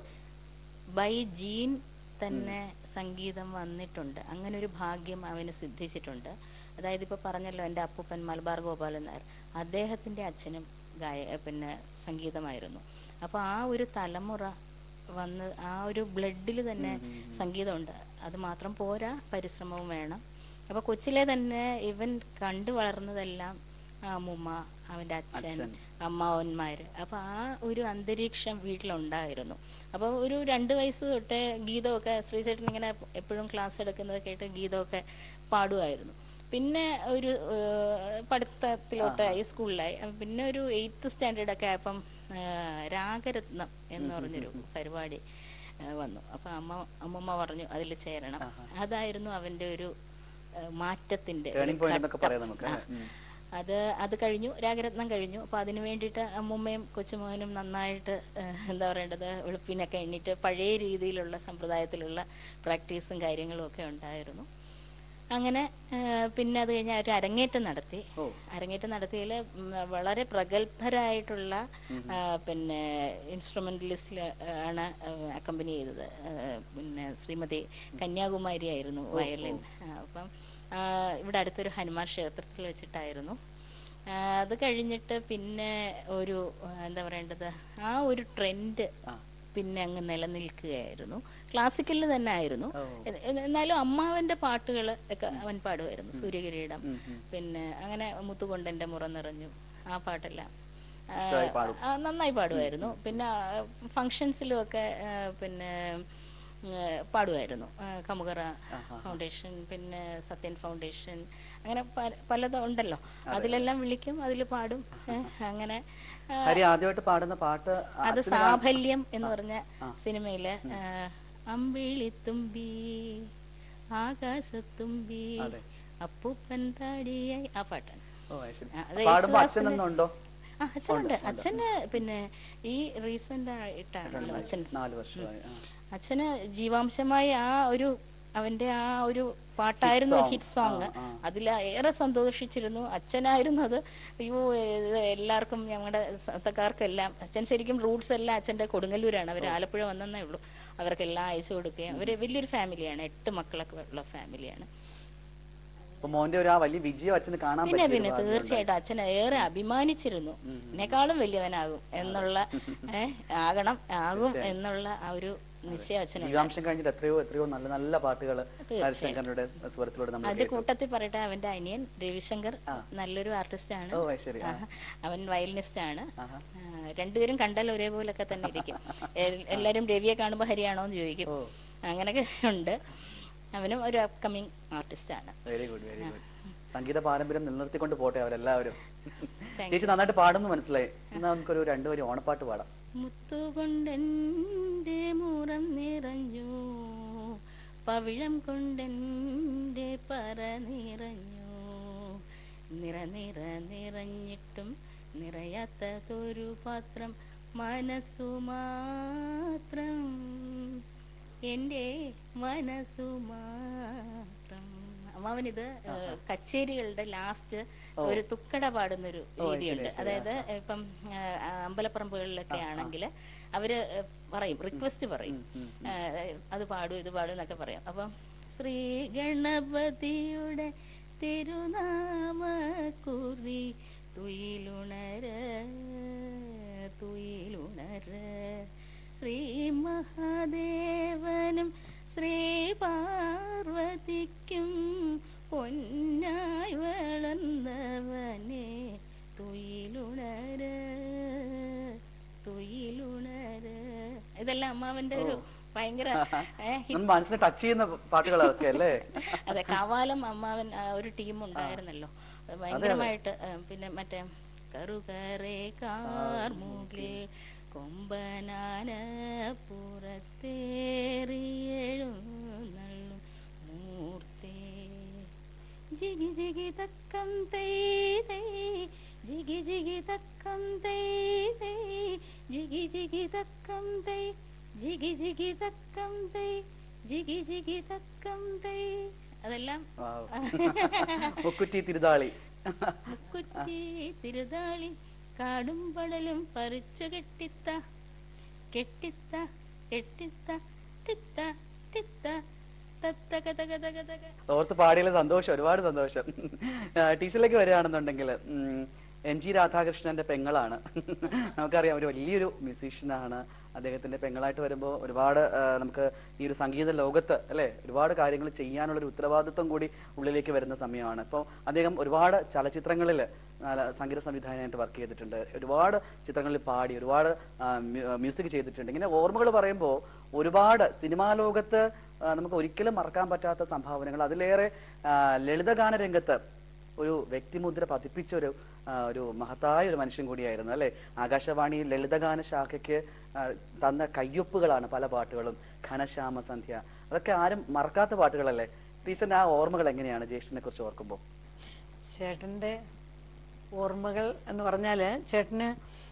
C: ബൈ ജീൻ തന്നെ സംഗീതം വന്നിട്ടുണ്ട് അങ്ങനെ ഒരു ഭാഗ്യം അവന് സിദ്ധിച്ചിട്ടുണ്ട് അതായത് ഇപ്പോൾ പറഞ്ഞല്ലോ എൻ്റെ അപ്പൂപ്പൻ മലബാർ ഗോപാലൻ നായർ അദ്ദേഹത്തിൻ്റെ അച്ഛനും ഗായ പിന്നെ സംഗീതമായിരുന്നു അപ്പോൾ ആ ഒരു തലമുറ വന്ന് ആ ഒരു ബ്ലഡിൽ തന്നെ സംഗീതമുണ്ട് അത് മാത്രം പോരാ പരിശ്രമവും വേണം അപ്പോൾ കൊച്ചിലെ തന്നെ ഇവൻ കണ്ടു വളർന്നതെല്ലാം അമ്മുമ്മ അവൻ്റെ അച്ഛൻ അമ്മാവന്മാർ അപ്പോൾ ആ ഒരു അന്തരീക്ഷം വീട്ടിലുണ്ടായിരുന്നു അപ്പോൾ ഒരു രണ്ട് വയസ്സ് തൊട്ടേ ഗീതമൊക്കെ ശ്രീചേട്ടൻ ഇങ്ങനെ എപ്പോഴും ക്ലാസ് എടുക്കുന്നത് കേട്ട് ഗീതമൊക്കെ പാടുമായിരുന്നു പിന്നെ ഒരു ഏഹ്, പഠിത്തത്തിലോട്ട് ഹൈസ്കൂളിലായി അപ്പൊ പിന്നെ ഒരു എയ്ത്ത് സ്റ്റാൻഡേർഡ് ഒക്കെ ആയപ്പം ഏഹ്, രാഗരത്നം എന്ന് പറഞ്ഞൊരു പരിപാടി ഏഹ്, വന്നു അപ്പൊ അമ്മ അമ്മമ്മ പറഞ്ഞു അതിൽ ചേരണം അതായിരുന്നു അവന്റെ ഒരു ഏഹ്, മാറ്റത്തിന്റെ ഒരു
A: ടേണിംഗ് പോയിന്റ് എന്നൊക്കെ
C: ഘട്ടം.
A: പറയാം നമുക്ക്
C: ആ.
A: അല്ലേ? ഉം.
C: അത് അത് കഴിഞ്ഞു രാഗരത്നം കഴിഞ്ഞു അപ്പോൾ അതിന് വേണ്ടിയിട്ട് അമ്മുമ്മയും കൊച്ചുമോനും നന്നായിട്ട് ഏഹ്, എന്താ പറയേണ്ടത് വെളുപ്പിനൊക്കെ എണ്ണീറ്റ് പഴയ രീതിയിലുള്ള സമ്പ്രദായത്തിലുള്ള പ്രാക്ടീസും കാര്യങ്ങളും ഒക്കെ ഉണ്ടായിരുന്നു അങ്ങനെ ഏഹ്, പിന്നെ അത് കഴിഞ്ഞ് ഒരു അരങ്ങേറ്റം നടത്തി
A: ഓ.
C: അരങ്ങേറ്റം നടത്തിയതിൽ വളരെ പ്രഗത്ഭരായിട്ടുള്ള ആ, പിന്നെ ഇൻസ്ട്രുമെന്റലിസ്റ്റിൽ ആണ് അക്കമ്പനി ചെയ്തത് ആ, പിന്നെ ശ്രീമതി കന്യാകുമാരി ആയിരുന്നു വയലിൻ ആ, അപ്പം ആ, ഇവിടെ അടുത്തൊരു ഹനുമാൻ ക്ഷേത്രത്തിൽ വെച്ചിട്ടായിരുന്നു ആ, അത് കഴിഞ്ഞിട്ട് പിന്നെ ഒരു ആ, എന്താ പറയേണ്ടത് ആ ഒരു ട്രെൻഡ് പിന്നെ അങ്ങ് നിലനിൽക്കുകയായിരുന്നു ക്ലാസിക്കലിൽ തന്നെ ആയിരുന്നു എ- എ- എന്നാലും അമ്മാവന്റെ പാട്ടുകൾ ഒക്കെ അവൻ പാടുമായിരുന്നു സൂര്യകിരീടം പിന്നെ അങ്ങനെ മുത്തുകൊണ്ടെന്റെ മുറ നിറഞ്ഞു ആ പാട്ടെല്ലാം ആ,
A: ഇഷ്ടമായി പാടും.
C: ആ, നന്നായി പാടുമായിരുന്നു പിന്നെ ഫങ്ഷൻസിലും ഒക്കെ ആ, പിന്നെ ഉം, പാടുമായിരുന്നു ആ, കമുകറ ഫൗണ്ടേഷൻ പിന്നെ സത്യൻ ഫൗണ്ടേഷൻ അങ്ങനെ പല- പലതും ഉണ്ടല്ലോ അതിലെല്ലാം വിളിക്കും അതിൽ പാടും ഏ, അങ്ങനെ ആ,
A: ഹരി ആദ്യമായിട്ട് പാടുന്ന പാട്ട്
C: അത് സാഫല്യം എന്ന് പറഞ്ഞ സിനിമയില് ആ, അമ്പിളിത്തുമ്പി ആകാശത്തുമ്പി അപ്പൂപ്പൻ താടിയായി ആ പാട്ടാണ്
A: ഓ അത് ശരി
C: ആ, അത്
A: പാടുമ്പോ
C: യേശുദാസിന്
A: അച്ഛനൊന്നും ഉണ്ടോ
C: ആ അച്ഛനുണ്ട് അച്ഛന് പിന്നെ ഈ റീസെന്റ് ആയിട്ടാണല്ലോ അച്ഛൻ
A: നാല് വർഷമായി ആ.
C: അച്ഛന് ജീവാംശമായി ആ ഒരു അവന്റെ ആ ഒരു പാട്ടായിരുന്നു ഹിറ്റ് സോങ് അതിൽ ഏറെ സന്തോഷിച്ചിരുന്നു അച്ഛനായിരുന്നു അത് അയ്യോ ഇത് എല്ലാവർക്കും ഞങ്ങളുടെ സ്വന്തക്കാർക്കെല്ലാം അച്ഛൻ ശരിക്കും റൂട്ട്സ് എല്ലാം അച്ഛൻ്റെ കൊടുങ്ങല്ലൂരാണ് അവർ ആലപ്പുഴ വന്നേ ഉള്ളൂ അവർക്കെല്ലാം അയച്ചു കൊടുക്കുകയും അവർ വലിയൊരു ഫാമിലിയാണ് എട്ട് മക്കളൊക്കെ ഉള്ള ഫാമിലിയാണ്
A: അപ്പൊ മോന്റെ ഒരു ആ വലിയ വിജയം അച്ഛന് കാണാൻ
C: പിന്നെ
A: പറ്റിയ
C: പിന്നെ തീർച്ചയായിട്ടും അച്ഛൻ ഏറെ അഭിമാനിച്ചിരുന്നു എന്നെക്കാളും വലിയവനാകും എന്നുള്ള ഏ, ആകണം ആകും എന്നുള്ള ആ ഒരു നിശ്ചയം അച്ഛനുണ്ട്
A: ജീവാംശം കഴിഞ്ഞിട്ട് എത്രയോ എത്രയോ നല്ല നല്ല പാട്ടുകൾ ഹരിശങ്കറിന്റെ സ്വരത്തിലൂടെ നമ്മൾ
C: അതിന്റെ കൂട്ടത്തിൽ പറയട്ടെ അവന്റെ അനിയൻ രവിശങ്കർ നല്ലൊരു ആർട്ടിസ്റ്റ് ആണ്
A: ഓ അത് ശരി ആ.
C: ആഹ്. അവൻ വയലിനിസ്റ്റ് ആണ് ആ, രണ്ടുപേരും കണ്ടാൽ ഒരേപോലൊക്കെ തന്നെ ഇരിക്കും എൽ- എല്ലാരും രവിയെ കാണുമ്പോൾ ഹരിയാണോ എന്ന് ചോദിക്കും അങ്ങനെയൊക്കെ ഉണ്ട് അവനും ഒരു അപ്കമിങ് ആർട്ടിസ്റ്റ് ആണ്
A: വെരി ഗുഡ് വെരി ഗുഡ് സംഗീത പാരമ്പര്യം നിലനിർത്തിക്കൊണ്ട് പോട്ടെ അവരെല്ലാവരും ചേച്ചി നന്നായിട്ട് പാടുന്നു മനസ്സിലായി എന്നാ നമുക്കൊരു രണ്ടുപേരും ഓണപ്പാട്ട് പാടാം
C: മുത്തുകൊണ്ടെൻ്റെ മുറം നിറഞ്ഞു പവിഴം കൊണ്ടെൻ്റെ പറ നിറഞ്ഞു നിറ നിറ നിറഞ്ഞിട്ടും നിറയാത്തതൊരു പാത്രം മനസ്സു മാത്രം എൻ്റെ മനസ്സു മാത്രം അമ്മാവനിത് ഏഹ്, കച്ചേരികളുടെ ലാസ്റ്റ് ഒരു തുക്കട പാടുന്നൊരു രീതിയുണ്ട് അതായത് ഇപ്പം ഏഹ്, അമ്പലപ്പറമ്പുകളിലൊക്കെ ആണെങ്കിൽ അവര് ഏഹ്, പറയും റിക്വസ്റ്റ് പറയും ഏഹ്, അത് പാടൂ ഇത് പാടൂ എന്നൊക്കെ പറയും അപ്പം ശ്രീ ഗണപതിയുടെ തിരുനാമക്കുറി തുയിലുണര തുയിലുണര ശ്രീ മഹാദേവനും ശ്രീ പാർവതിക്കും പൊന്നായി വളർന്നവനെ തുയിലുണര തുയിലുണര ഇതെല്ലാം അമ്മാവന്റെ ഒരു ഭയങ്കര ഏ,
A: നമ്മൾ മനസ്സിനെ ടച്ച് ചെയ്യുന്ന പാട്ടുകളൊക്കെ അല്ലേ
C: അതെ കവാലം അമ്മാവൻ ആ, ഒരു ടീം ഉണ്ടായിരുന്നല്ലോ അത് ഭയങ്കരമായിട്ട് ആ, പിന്നെ മറ്റേ കറുകറെ കാർമുകിൽ കൊമ്പനാന പുറത്തേറിയെഴുന്നള്ളും മൂർത്തേ ജിഗി ജിഗി തക്കം തൈ തൈ ജിഗി ജിഗി തക്കം തൈ തൈ ജിഗി ജിഗി തക്കം തൈ ജിഗി ജിഗി തക്കം തൈ ജിഗി ജിഗി തക്കം തൈ അതെല്ലാം
A: Wow. മുക്കുറ്റി തിരുതാളി
C: മുക്കുറ്റി തിരുതാളി കാടും പടലും പറിച്ചു കെട്ടിത്ത കെട്ടിത്ത കെട്ടിത്ത ടിത്ത ടിത്ത തത്തക തക തക തക
A: ഓർത്ത് പാടിയതിൽ സന്തോഷം ഒരുപാട് സന്തോഷം ആ, ടീച്ചറിലേക്ക് വരികയാണെന്നുണ്ടെങ്കിൽ ഉം, എം ജി രാധാകൃഷ്ണന്റെ പെങ്ങളാണ് നമുക്കറിയാം ഒരു വലിയൊരു മ്യൂസീഷ്യനാണ് അദ്ദേഹത്തിന്റെ പെങ്ങളായിട്ട് വരുമ്പോൾ ഒരുപാട് ആ, നമുക്ക് ഈ ഒരു സംഗീത ലോകത്ത് അല്ലെ ഒരുപാട് കാര്യങ്ങൾ ചെയ്യാനുള്ള ഒരു ഉത്തരവാദിത്വം കൂടി ഉള്ളിലേക്ക് വരുന്ന സമയമാണ് ഇപ്പോൾ അദ്ദേഹം ഒരുപാട് ചലച്ചിത്രങ്ങളിൽ സംഗീത സംവിധായകനായിട്ട് വർക്ക് ചെയ്തിട്ടുണ്ട് ഒരുപാട് ചിത്രങ്ങളിൽ പാടി ഒരുപാട് ആ, മ്യൂ- മ്യൂസിക് ചെയ്തിട്ടുണ്ട് ഇങ്ങനെ ഓർമ്മകൾ പറയുമ്പോൾ ഒരുപാട് സിനിമാ ലോകത്ത് ആ, നമുക്ക് ഒരിക്കലും മറക്കാൻ പറ്റാത്ത സംഭാവനകൾ അതിലേറെ ആ, ലളിതഗാന രംഗത്ത് ഒരു വ്യക്തിമുദ്ര പതിപ്പിച്ച ഒരു ആ, ഒരു മഹത്തായ ഒരു മനുഷ്യൻ കൂടിയായിരുന്നു അല്ലെ ആകാശവാണി ലളിതഗാന ശാഖയ്ക്ക് ആ, തന്ന കയ്യൊപ്പുകളാണ് പല പാട്ടുകളും ഘനശ്യാമ സന്ധ്യ അതൊക്കെ ആരും മറക്കാത്ത പാട്ടുകളല്ലേ ടീച്ചറിന്റെ ആ ഓർമ്മകൾ എങ്ങനെയാണ് ജ്യേഷ്ഠനെ കുറിച്ച് ഓർക്കുമ്പോൾ
B: ചേട്ടൻ്റെ ഓർമ്മകൾ എന്ന് പറഞ്ഞാൽ ചേട്ടന്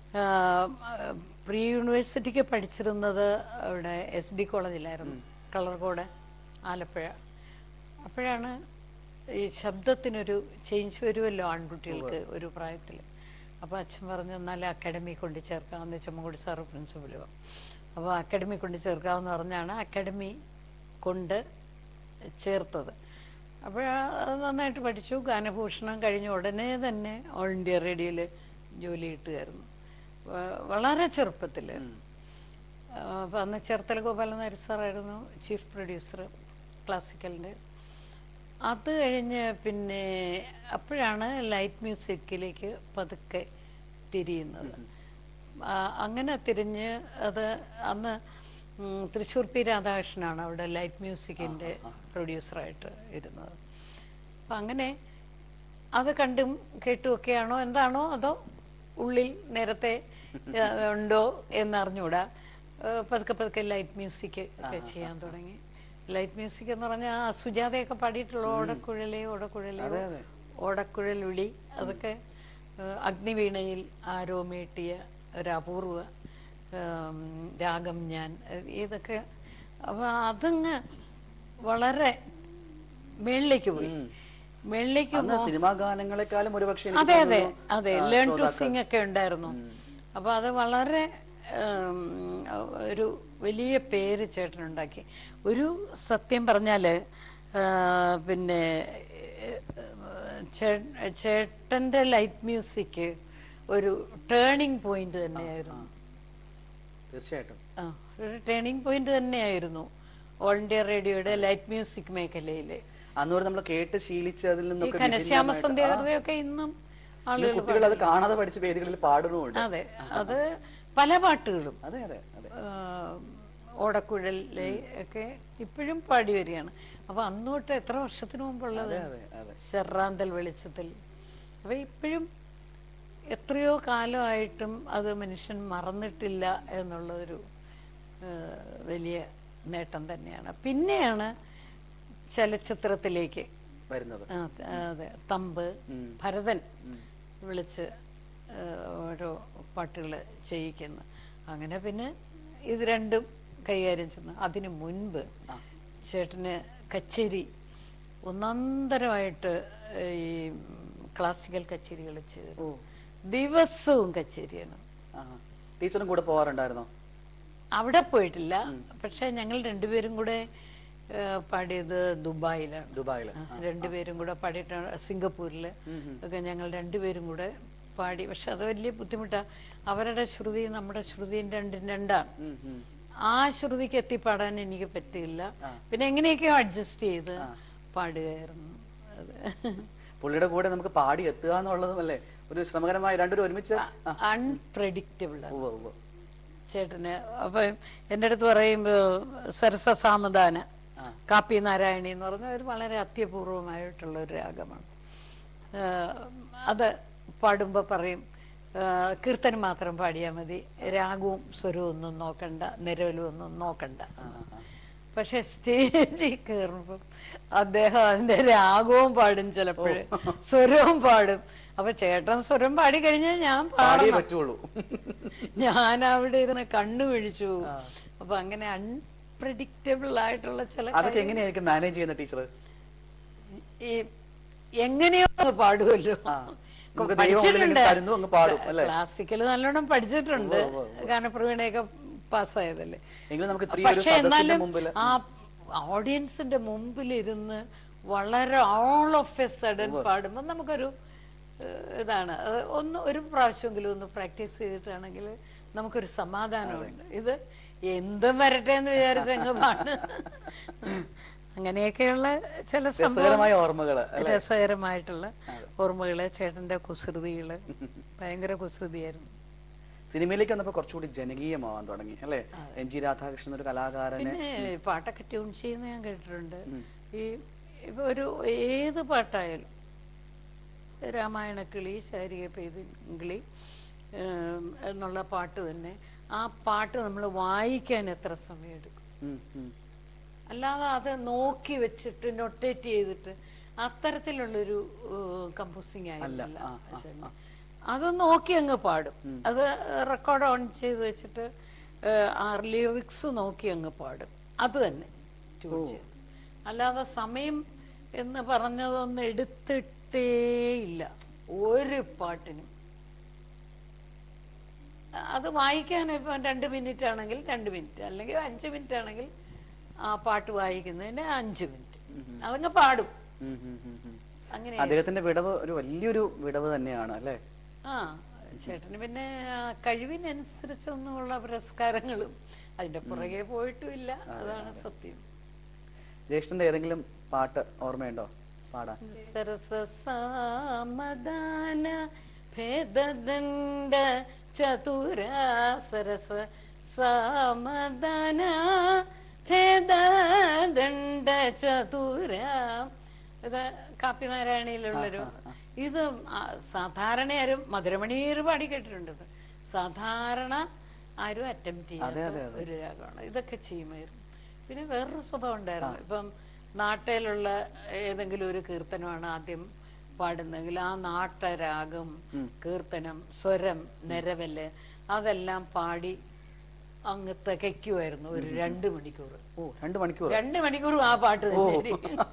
B: പ്രീ യൂണിവേഴ്സിറ്റിക്ക് പഠിച്ചിരുന്നത് അവിടെ എസ് ഡി കോളേജിലായിരുന്നു കളർകോട് ആലപ്പുഴ അപ്പോഴാണ് ഈ ശബ്ദത്തിനൊരു ചേഞ്ച് വരുമല്ലോ ആൺകുട്ടികൾക്ക് ഒരു പ്രായത്തിൽ അപ്പോൾ അച്ഛൻ പറഞ്ഞു എന്നാൽ അക്കാഡമി കൊണ്ട് ചേർക്കാമെന്ന് ചെമ്മൻകുടി സാറ് പ്രിൻസിപ്പലും അപ്പോൾ അക്കാഡമി കൊണ്ട് ചേർക്കാമെന്ന് പറഞ്ഞാണ് അക്കാഡമി കൊണ്ട് ചേർത്തത് അപ്പോൾ നന്നായിട്ട് പഠിച്ചു ഗാനഭൂഷണം കഴിഞ്ഞ ഉടനെ തന്നെ ഓൾ ഇന്ത്യ റേഡിയോയിൽ ജോലി കിട്ടുമായിരുന്നു വ- വളരെ ചെറുപ്പത്തിൽ അപ്പം അന്ന് ചേർത്തല ഗോപാലൻ നായർ സാറായിരുന്നു ചീഫ് പ്രൊഡ്യൂസർ ക്ലാസിക്കലിൻ്റെ അത് കഴിഞ്ഞ് പിന്നെ അപ്പോഴാണ് ലൈറ്റ് മ്യൂസിക്കിലേക്ക് പതുക്കെ തിരിയുന്നത് ആ, അങ്ങനെ തിരിഞ്ഞ് അത് അന്ന് ഉം, തൃശ്ശൂർ പി രാധാകൃഷ്ണനാണ് അവിടെ ലൈറ്റ് മ്യൂസിക്കിൻ്റെ പ്രൊഡ്യൂസറായിട്ട് ഇരുന്നത് അപ്പം അങ്ങനെ അത് കണ്ടും കേട്ടുമൊക്കെയാണോ എന്താണോ അതോ ഉള്ളിൽ നേരത്തെ ആ, ഉണ്ടോ എന്നറിഞ്ഞൂടാ ആ, പതുക്കെ പതുക്കെ ലൈറ്റ് മ്യൂസിക് ഒക്കെ ചെയ്യാൻ തുടങ്ങി ലൈറ്റ് മ്യൂസിക് എന്ന് പറഞ്ഞാൽ ആ സുജാതയൊക്കെ പാടിയിട്ടുള്ള ഓടക്കുഴലേ ഓടക്കുഴലേ ഓടക്കുഴൽ വിളി അതൊക്കെ ആ, അഗ്നിവീണയിൽ ആരോ മീട്ടിയ ഒരു അപൂർവ ആം, രാഗം ഞാൻ ഏഹ് ഇതൊക്കെ അപ്പൊ അതങ്ങ് വളരെ മേളിലേക്ക് പോയി മേളിലേക്ക്
A: അന്ന് സിനിമാ ഗാനങ്ങളെക്കാളും ഒരുപക്ഷെ എനിക്ക്
B: അതെ അതെ
A: തോന്നുന്നു,
B: അതെ
A: ആ,
B: ലേൺ ടു
A: ശ്രോതാക്കൾ-
B: സിംഗ് ഒക്കെ ഉണ്ടായിരുന്നു അപ്പൊ അത് വളരെ ഉം, ഒരു വലിയ പേര് ചേട്ടനുണ്ടാക്കി ഒരു സത്യം പറഞ്ഞാല് ആ, പിന്നെ ചേ- ചേട്ടന്റെ ലൈറ്റ് മ്യൂസിക് ഒരു ടേണിംഗ് പോയിന്റ് തന്നെയായിരുന്നു
A: തീർച്ചയായിട്ടും
B: ആ ഒരു ടേണിംഗ് പോയിന്റ് തന്നെയായിരുന്നു ഓൾ ഇന്ത്യ റേഡിയോയുടെ ലൈറ്റ് മ്യൂസിക് മേഖലയിലെ
A: അന്നൂർ നമ്മൾ കേട്ട് ശീലിച്ചതിൽ
B: ഈ
A: നിന്നൊക്കെ
B: ഘനശ്യാമ
A: വിഭിന്നമായിട്ട്
B: സന്ധ്യകളുടെയൊക്കെ ഇന്നും
A: ഇന്ന്
B: ആളുകൾ
A: കുട്ടികൾ അത് കാണാതെ പഠിച്ച് വേദികളിൽ പാടുന്നുമുണ്ട്
B: അതെ അത് പല പാട്ടുകളും
A: അതെ അതെ അതെ
B: ആ, ഓടക്കുഴലിലെ ഒക്കെ ഇപ്പോഴും പാടി വരികയാണ് അപ്പൊ അന്ന് തൊട്ട് എത്ര വർഷത്തിന് മുമ്പുള്ളത്
A: അതെ അതെ
B: ചെറാന്തൽ വെളിച്ചത്തിൽ അപ്പൊ ഇപ്പോഴും എത്രയോ കാലമായിട്ടും അത് മനുഷ്യൻ മറന്നിട്ടില്ല എന്നുള്ളതൊരു ആ, വലിയ നേട്ടം തന്നെയാണ് പിന്നെയാണ് ചലച്ചിത്രത്തിലേക്ക്
A: വരുന്നത്
B: ആ, അതെ തമ്പ് ഭരതൻ വിളിച്ച് ആ, ഓരോ പാട്ടുകൾ ചെയ്യിക്കുന്നു അങ്ങനെ പിന്നെ ഇത് രണ്ടും കൈകാര്യം ചെയ്യുന്നു അതിനു മുൻപ് ചേട്ടന് കച്ചേരി ഒന്നന്തരമായിട്ട് ഈ ക്ലാസിക്കൽ കച്ചേരികൾ ചെയ്തു ദിവസവും കച്ചേരിയാണ്
A: ആ ടീച്ചറും കൂടെ പോവാറുണ്ടായിരുന്നോ
B: അവിടെ പോയിട്ടില്ല പക്ഷെ ഞങ്ങൾ രണ്ടുപേരും കൂടെ ആ, പാടിയത് ദുബായിലാണ്
A: ദുബായില്
B: ആ, രണ്ടുപേരും കൂടെ പാടിയിട്ടാണ് സിംഗപ്പൂരിൽ ഒക്കെ ഞങ്ങൾ രണ്ടുപേരും കൂടെ പാടി പക്ഷെ അത് വലിയ ബുദ്ധിമുട്ടാ അവരുടെ ശ്രുതി നമ്മുടെ ശ്രുതിയും രണ്ടും രണ്ടാണ്
A: ഉം, ഉം.
B: ആ ശ്രുതിക്ക് എത്തിപ്പാടാൻ എനിക്ക് പറ്റിയില്ല പിന്നെ എങ്ങനെയൊക്കെയോ അഡ്ജസ്റ്റ് ചെയ്ത് പാടുകയായിരുന്നു അത്
A: പുള്ളിയുടെ കൂടെ നമുക്ക് പാടി എത്തുക എന്നുള്ളതും അല്ലേ ഒരു ശ്രമകരമായ രണ്ടുപേരും ഒരുമിച്ച് ആ,
B: അൺപ്രഡിക്റ്റബിൾ
A: ഉവ്വ് ഉവ്വ്.
B: ചേട്ടന് അപ്പൊ എൻ്റെ അടുത്ത് പറയുമ്പോ സരസ സാമദാന കാപ്പി നാരായണി എന്ന് പറഞ്ഞ ഒരു വളരെ അത്യപൂർവമായിട്ടുള്ള ഒരു രാഗമാണ് ആഹ് അത് പാടുമ്പോൾ പറയും ആഹ് കീർത്തനം മാത്രം പാടിയാൽ മതി രാഗവും സ്വരവും ഒന്നും നോക്കണ്ട നിരവലും ഒന്നും നോക്കണ്ട പക്ഷെ സ്റ്റേജിൽ കയറുമ്പം അദ്ദേഹം അതിന്റെ രാഗവും പാടും ചിലപ്പോഴ് സ്വരവും പാടും അപ്പൊ ചേട്ടൻ സ്വരം പാടി കഴിഞ്ഞാൽ ഞാൻ
A: പാടിയേ
B: പാടണം
A: പറ്റുള്ളൂ
B: ഞാൻ അവിടെ ഇരുന്ന് കണ്ണു പിഴിച്ചു അപ്പൊ അങ്ങനെ അൺപ്രഡിക്റ്റബിൾ ആയിട്ടുള്ള ചില
A: അതൊക്കെ എങ്ങനെയായിരിക്കും മാനേജ് ചെയ്യുന്ന ടീച്ചർ
B: ഈ എങ്ങനെയോ ഒന്ന് പാടുമല്ലോ
A: ആ. നമുക്ക് ദൈവം ഉള്ളിൽ ഇങ്ങനെ തരുന്നു, അങ്ങ് പാടും, അല്ലേ?
B: ക്ലാസിക്കൽ നല്ലോണം പഠിച്ചിട്ടുണ്ട് ഗാനപ്രവീണയൊക്കെ പാസ്സായതല്ലേ
A: എങ്കിലും നമുക്ക് ഇത്രയും ഒരു
B: പക്ഷെ
A: സദസ്സിന്റെ
B: എന്നാലും
A: മുമ്പിൽ
B: ആ ഓഡിയൻസിന്റെ മുമ്പിൽ ഇരുന്ന് വളരെ ഓൾ ഓഫ് എ സഡൻ പാടുമ്പോൾ നമുക്കൊരു ഏഹ്, ഇതാണ് അത് ഒന്ന് ഒരു പ്രാവശ്യമെങ്കിലും ഒന്ന് പ്രാക്ടീസ് ചെയ്തിട്ടാണെങ്കിൽ നമുക്കൊരു സമാധാനമുണ്ട് ഇത് എന്തും വരട്ടെ എന്ന് വിചാരിച്ച അങ്ങ് പാട്ട് അങ്ങനെയൊക്കെയുള്ള ചില സംഭവം
A: രസകരമായ ഓർമ്മകള്
B: രസകരമായിട്ടുള്ള ഓർമ്മകള് ചേട്ടന്റെ കുസൃതികള് ഭയങ്കര കുസൃതിയായിരുന്നു
A: സിനിമയിലേക്ക് വന്നപ്പോൾ കുറച്ചുകൂടി ജനകീയമാവാൻ തുടങ്ങി അല്ലേ എം ജി രാധാകൃഷ്ണൻ ഒരു കലാകാരനെ
B: പിന്നെ പാട്ടൊക്കെ ട്യൂൺ ചെയ്യുന്ന ഞാൻ കേട്ടിട്ടുണ്ട് ഈ ഇപ്പൊ ഒരു ഏത് പാട്ടായാലും രാമായണ കിളി ശാരിക പെയ്തിങ്കിളി ഏം, എന്നുള്ള പാട്ട് തന്നെ ആ പാട്ട് നമ്മൾ വായിക്കാൻ എത്ര സമയമെടുക്കും
A: ഉം, ഉം.
B: അല്ലാതെ അത് നോക്കി വെച്ചിട്ട് നൊട്ടേറ്റ് ചെയ്തിട്ട് അത്തരത്തിലുള്ളൊരു കമ്പോസിങ് ആയിരുന്നില്ല ചേട്ടന്. അത് നോക്കി അങ്ങ് പാടും അത് റെക്കോർഡ് ഓൺ ചെയ്ത് വെച്ചിട്ട് ഏഹ്, ആ ലിറിക്സ് നോക്കി അങ്ങ് പാടും അത് തന്നെ ട്യൂൺ ചെയ്ത് അല്ലാതെ സമയം എന്ന് പറഞ്ഞതൊന്നും എടുത്തിട്ടേ ഇല്ല ഒരു പാട്ടിനും അത് വായിക്കാൻ ഇപ്പം രണ്ട് മിനിറ്റ് ആണെങ്കിൽ രണ്ട് മിനിറ്റ് അല്ലെങ്കിൽ അഞ്ച് മിനിറ്റ് ആണെങ്കിൽ ആ പാട്ട് വായിക്കുന്നതിന് അഞ്ച് മിനിറ്റ് അതങ്ങ് പാടും
A: ഉം, ഉം, ഉം, ഉം.
B: അങ്ങനെ
A: അദ്ദേഹത്തിന്റെ വിടവ് ഒരു വലിയൊരു വിടവ് തന്നെയാണ് അല്ലേ
B: ആ ചേട്ടന് പിന്നെ ആ കഴിവിനനുസരിച്ചൊന്നുമുള്ള പുരസ്കാരങ്ങളും അതിന്റെ പുറകെ പോയിട്ടുമില്ല അതാണ് സത്യം
A: ജ്യേഷ്ഠന്റെ ഏതെങ്കിലും പാട്ട് ഓർമ്മയുണ്ടോ പാടാൻ
B: സരസ സാമദാന ഭേദദണ്ഡ ചതുര സരസ സാമദാന ഭേദദണ്ഡ ചതുര ഇത് കാപ്പിനാരായണിയിലുള്ളൊരു ഇത് ആ സാധാരണ ആരും മധുരമണിയർ പാടി കേട്ടിട്ടുണ്ട് ഇത്. സാധാരണ ആരും അറ്റംപ്റ്റ് ചെയ്യാത്ത ഒരു രാഗമാണ് ഇതൊക്കെ ചെയ്യുമായിരുന്നു പിന്നെ വേറൊരു സ്വഭാവം ഉണ്ടായിരുന്നു ഇപ്പം നാട്ടിലുള്ള ഏതെങ്കിലും ഒരു കീർത്തനമാണ് ആദ്യം പാടുന്നെങ്കിൽ ആ നാട്ടരാഗം കീർത്തനം സ്വരം നിരവല് അതെല്ലാം പാടി അങ്ങ് തികയ്ക്കുമായിരുന്നു ഒരു രണ്ട് മണിക്കൂർ
A: ഓ രണ്ട് മണിക്കൂർ
B: രണ്ട് മണിക്കൂറും ആ പാട്ട് തന്നെ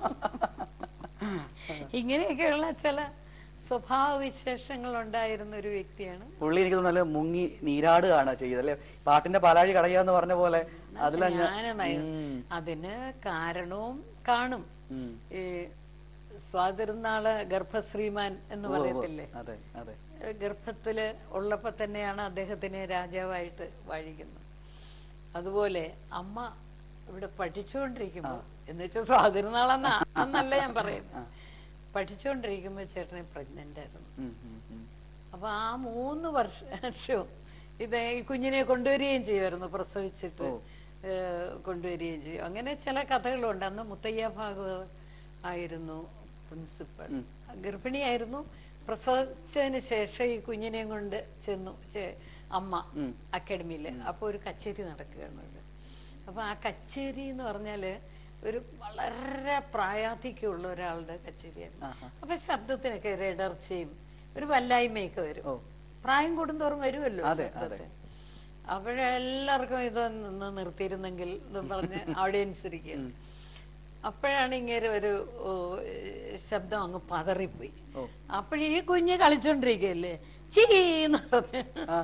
B: ഇങ്ങനെയൊക്കെയുള്ള ചില സ്വഭാവ വിശേഷങ്ങൾ ഉണ്ടായിരുന്ന ഒരു വ്യക്തിയാണ്
A: പുള്ളി എനിക്ക് തോന്നുന്നു നല്ല മുങ്ങി നീരാടുകയാണ് ചെയ്തത് അല്ലേ പാട്ടിന്റെ പാലാഴി കടയുക എന്ന് പറഞ്ഞ പോലെ അതിലങ്ങ്
B: ജ്ഞാനമായിരുന്നു
A: ഉം,
B: അതിന് കാരണവും കാണും
A: ഉം.
B: ഈ സ്വാതിരുന്നാള് ഗർഭശ്രീമാൻ എന്ന് പറയത്തില്ലേ
A: അതെ അതെ
B: ഗർഭത്തില് ഉള്ളപ്പോ തന്നെയാണ് അദ്ദേഹത്തിനെ രാജാവായിട്ട് വാഴിക്കുന്നത് അതുപോലെ അമ്മ ഇവിടെ പഠിച്ചുകൊണ്ടിരിക്കുമ്പോൾ എന്ന് വെച്ചാൽ സ്വാതിരുന്നാളെന്ന അന്നല്ല ഞാൻ പറയുന്നത് പഠിച്ചുകൊണ്ടിരിക്കുമ്പോൾ ചേട്ടനെ പ്രഗ്നന്റ് ആയിരുന്നു
A: ഉം, ഉം, ഉം.
B: അപ്പൊ ആ മൂന്ന് വർഷവും ഇത് ഈ കുഞ്ഞിനെ കൊണ്ടുവരികയും ചെയ്യുമായിരുന്നു പ്രസവിച്ചിട്ട് ഏഹ് കൊണ്ടുവരികയും ചെയ്യും അങ്ങനെ ചില കഥകളുണ്ട് അന്ന് മുത്തയ്യ ഭാഗവത് ആയിരുന്നു പ്രിൻസിപ്പൽ ഗർഭിണിയായിരുന്നു പ്രസവിച്ചതിന് ശേഷം ഈ കുഞ്ഞിനെയും കൊണ്ട് ചെന്നു ചെ- അമ്മ അക്കാഡമിയിൽ അപ്പോൾ ഒരു കച്ചേരി നടക്കുകയാണ് അവിടെ. അപ്പൊ ആ കച്ചേരി എന്ന് പറഞ്ഞാല് ഒരു വളരെ പ്രായാധിക്യമുള്ള ഒരാളുടെ കച്ചേരിയായിരുന്നു അപ്പൊ ശബ്ദത്തിനൊക്കെ ഒരു ഇടർച്ചയും ഒരു വല്ലായ്മയൊക്കെ വരും പ്രായം കൂടുന്തോറും വരുമല്ലോ ശബ്ദത്തിന് അപ്പോഴെല്ലാവർക്കും ഇതൊന്ന് നിർത്തിയിരുന്നെങ്കിൽ എന്ന് പറഞ്ഞ് ഓഡിയൻസ് ഇരിക്കുക അപ്പോഴാണ് ഇങ്ങനെ ഒരു ഓ, ശബ്ദം അങ്ങ് പതറിപ്പോയി അപ്പോഴീ കുഞ്ഞ് കളിച്ചോണ്ടിരിക്കുകയല്ലേ ചീന്ന് പറഞ്ഞ്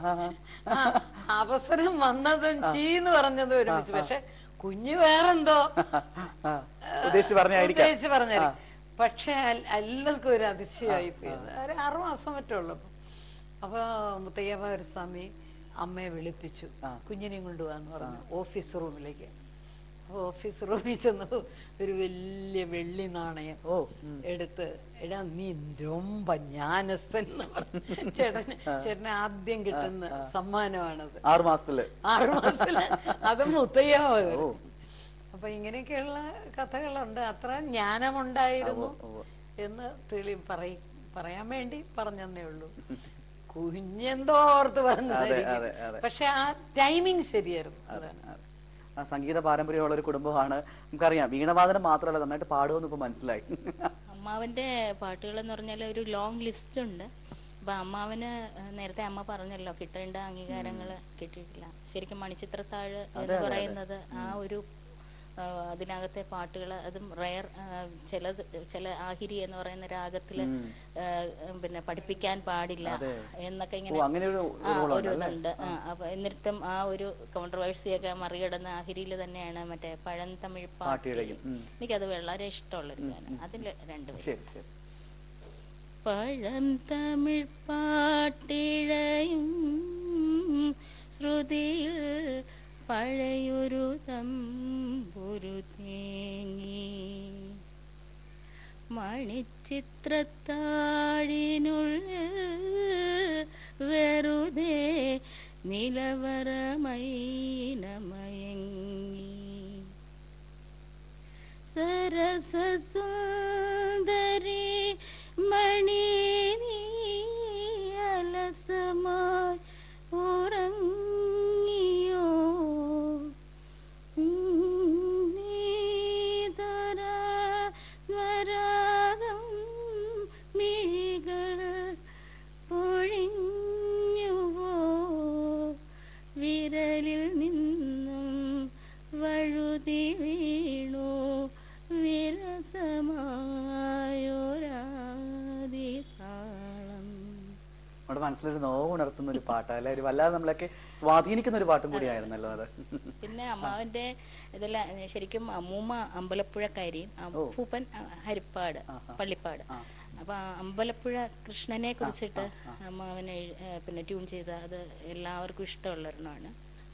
B: ആ, അവസരം വന്നതും ചീന്ന് പറഞ്ഞതും ഒരുമിച്ച് പക്ഷെ കുഞ്ഞ് വേറെന്തോ
A: ആ, ഉദ്ദേശിച്ച് പറഞ്ഞായിരിക്കാം
B: ഉദ്ദേശിച്ച് പറഞ്ഞായിരിക്കും പക്ഷെ എൽ- എല്ലാവർക്കും ഒരു അതിശയമായി പോയി ഒരു ആറുമാസം മറ്റേ ഉള്ളപ്പോ അപ്പൊ മുത്തയ്യപ്പ സ്വാമി അമ്മയെ വിളിപ്പിച്ചു കുഞ്ഞിനെയും കൊണ്ടുപോകാന്ന് പറഞ്ഞു ഓഫീസ് റൂമിലേക്ക് അപ്പൊ ഓഫീസ് റൂമിൽ ചെന്നു ഒരു വലിയ വെള്ളി നാണയം
A: ഓ
B: എടുത്ത് എടാ നീ രൊമ്പ ജ്ഞാനസ്ഥൻ എന്ന് പറഞ്ഞു ചേട്ടന് ചേട്ടന് ആദ്യം കിട്ടുന്ന സമ്മാനമാണത്
A: ആറു മാസത്തില്
B: ആറു മാസത്തില് അത് മുത്തയ്യാവ് അപ്പൊ ഇങ്ങനെയൊക്കെയുള്ള കഥകളുണ്ട് അത്ര ജ്ഞാനമുണ്ടായിരുന്നു എന്ന് തെളി പറയ പറയാൻ വേണ്ടി പറഞ്ഞതേ ഉള്ളൂ കുഞ്ഞെന്തോ ഓർത്ത് പറഞ്ഞതായിരിക്കും പക്ഷെ ആ ടൈമിങ് ശരിയായിരുന്നു അതാണ്
A: അതെ. ആ സംഗീത പാരമ്പര്യമുള്ള ഒരു കുടുംബമാണ് നമുക്കറിയാം വീണവാദനം മാത്രമല്ല നന്നായിട്ട് പാടുമെന്ന് ഇപ്പൊ മനസ്സിലായി
C: അമ്മാവൻ്റെ പാട്ടുകൾ എന്ന് പറഞ്ഞാൽ ഒരു ലോങ് ലിസ്റ്റ് ഉണ്ട് അപ്പം അമ്മാവന് ഏഹ്, നേരത്തെ അമ്മ പറഞ്ഞല്ലോ കിട്ടേണ്ട അംഗീകാരങ്ങൾ കിട്ടിയിട്ടില്ല ശരിക്കും മണിച്ചിത്രത്താഴ് എന്ന് പറയുന്നത് ആ ഒരു ഏഹ്, അതിനകത്തെ പാട്ടുകൾ അതും റയർ ചിലത് ചില ആഹിരി എന്ന് പറയുന്ന രാഗത്തിൽ പിന്നെ പഠിപ്പിക്കാൻ പാടില്ല എന്നൊക്കെ
A: ഓ
C: ഇങ്ങനെ
A: അങ്ങനെ ഒരു
C: ആ ഒരു ഇതുണ്ട് ആ അപ്പൊ എന്നിട്ടും ആ ഒരു കോൺട്രവേഴ്സിയൊക്കെ മറികടന്ന ആഹിരിയിൽ തന്നെയാണ് മറ്റേ പഴന്തമിഴ് പാട്ട്
A: പാട്ടിഴയും ഉം.
C: എനിക്കത് വളരെ ഇഷ്ടമുള്ളൊരു ഗാനം അതിൽ രണ്ട്
A: ശരി ശരി
C: പഴം തമിഴ് പാട്ടിഴയും ശ്രുതിയിൽ പഴയൊരു തമ്പുരു തേങ്ങി മണിച്ചിത്രത്താഴിനുള്ളിൽ വെറുതെ നിലവറമൈനമയങ്ങി സരസസുന്ദരി മണി നീ അലസമായി ഉറങ്ങിയോ നീതരാഗം മിഴികൾ പൊഴിഞ്ഞുവോ വിരലിൽ നിന്നും വഴുതി വീണു വിരസമായൊരാദിതാളം
A: നമ്മുടെ മനസ്സിലൊരു നോവ് ഉണർത്തുന്ന ഒരു പാട്ട് അല്ലെ ഒരു വല്ലാതെ നമ്മളൊക്കെ സ്വാധീനിക്കുന്ന ഒരു പാട്ടും കൂടിയായിരുന്നല്ലോ അത്
C: പിന്നെ അമ്മാവന്റെ ഇതെല്ലാം ശരിക്കും അമ്മൂമ്മ അമ്പലപ്പുഴക്കാരിയും അപ്പൂപ്പൻ അ, ഹരിപ്പാട് പള്ളിപ്പാട് അപ്പൊ ആ അമ്പലപ്പുഴ കൃഷ്ണനെ കുറിച്ചിട്ട് അമ്മാവനെ എഴു- ഏ, പിന്നെ ട്യൂൺ ചെയ്ത അത് എല്ലാവർക്കും ഇഷ്ടമുള്ള ഒരെണ്ണമാണ്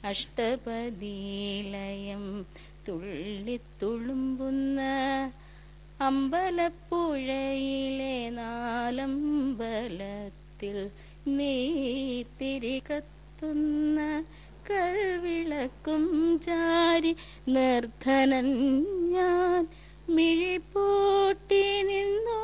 C: അഷ്ടപദീലയം തുള്ളിത്തുളുമ്പുന്ന അമ്പലപ്പുഴയിലെ നാലമ്പലത്തിൽ നെയ്ത്തിരി കത്തുന്ന കൽവിളക്കും ചാരി നിർധനൻ ഞാൻ മിഴിപൂട്ടി നിന്നു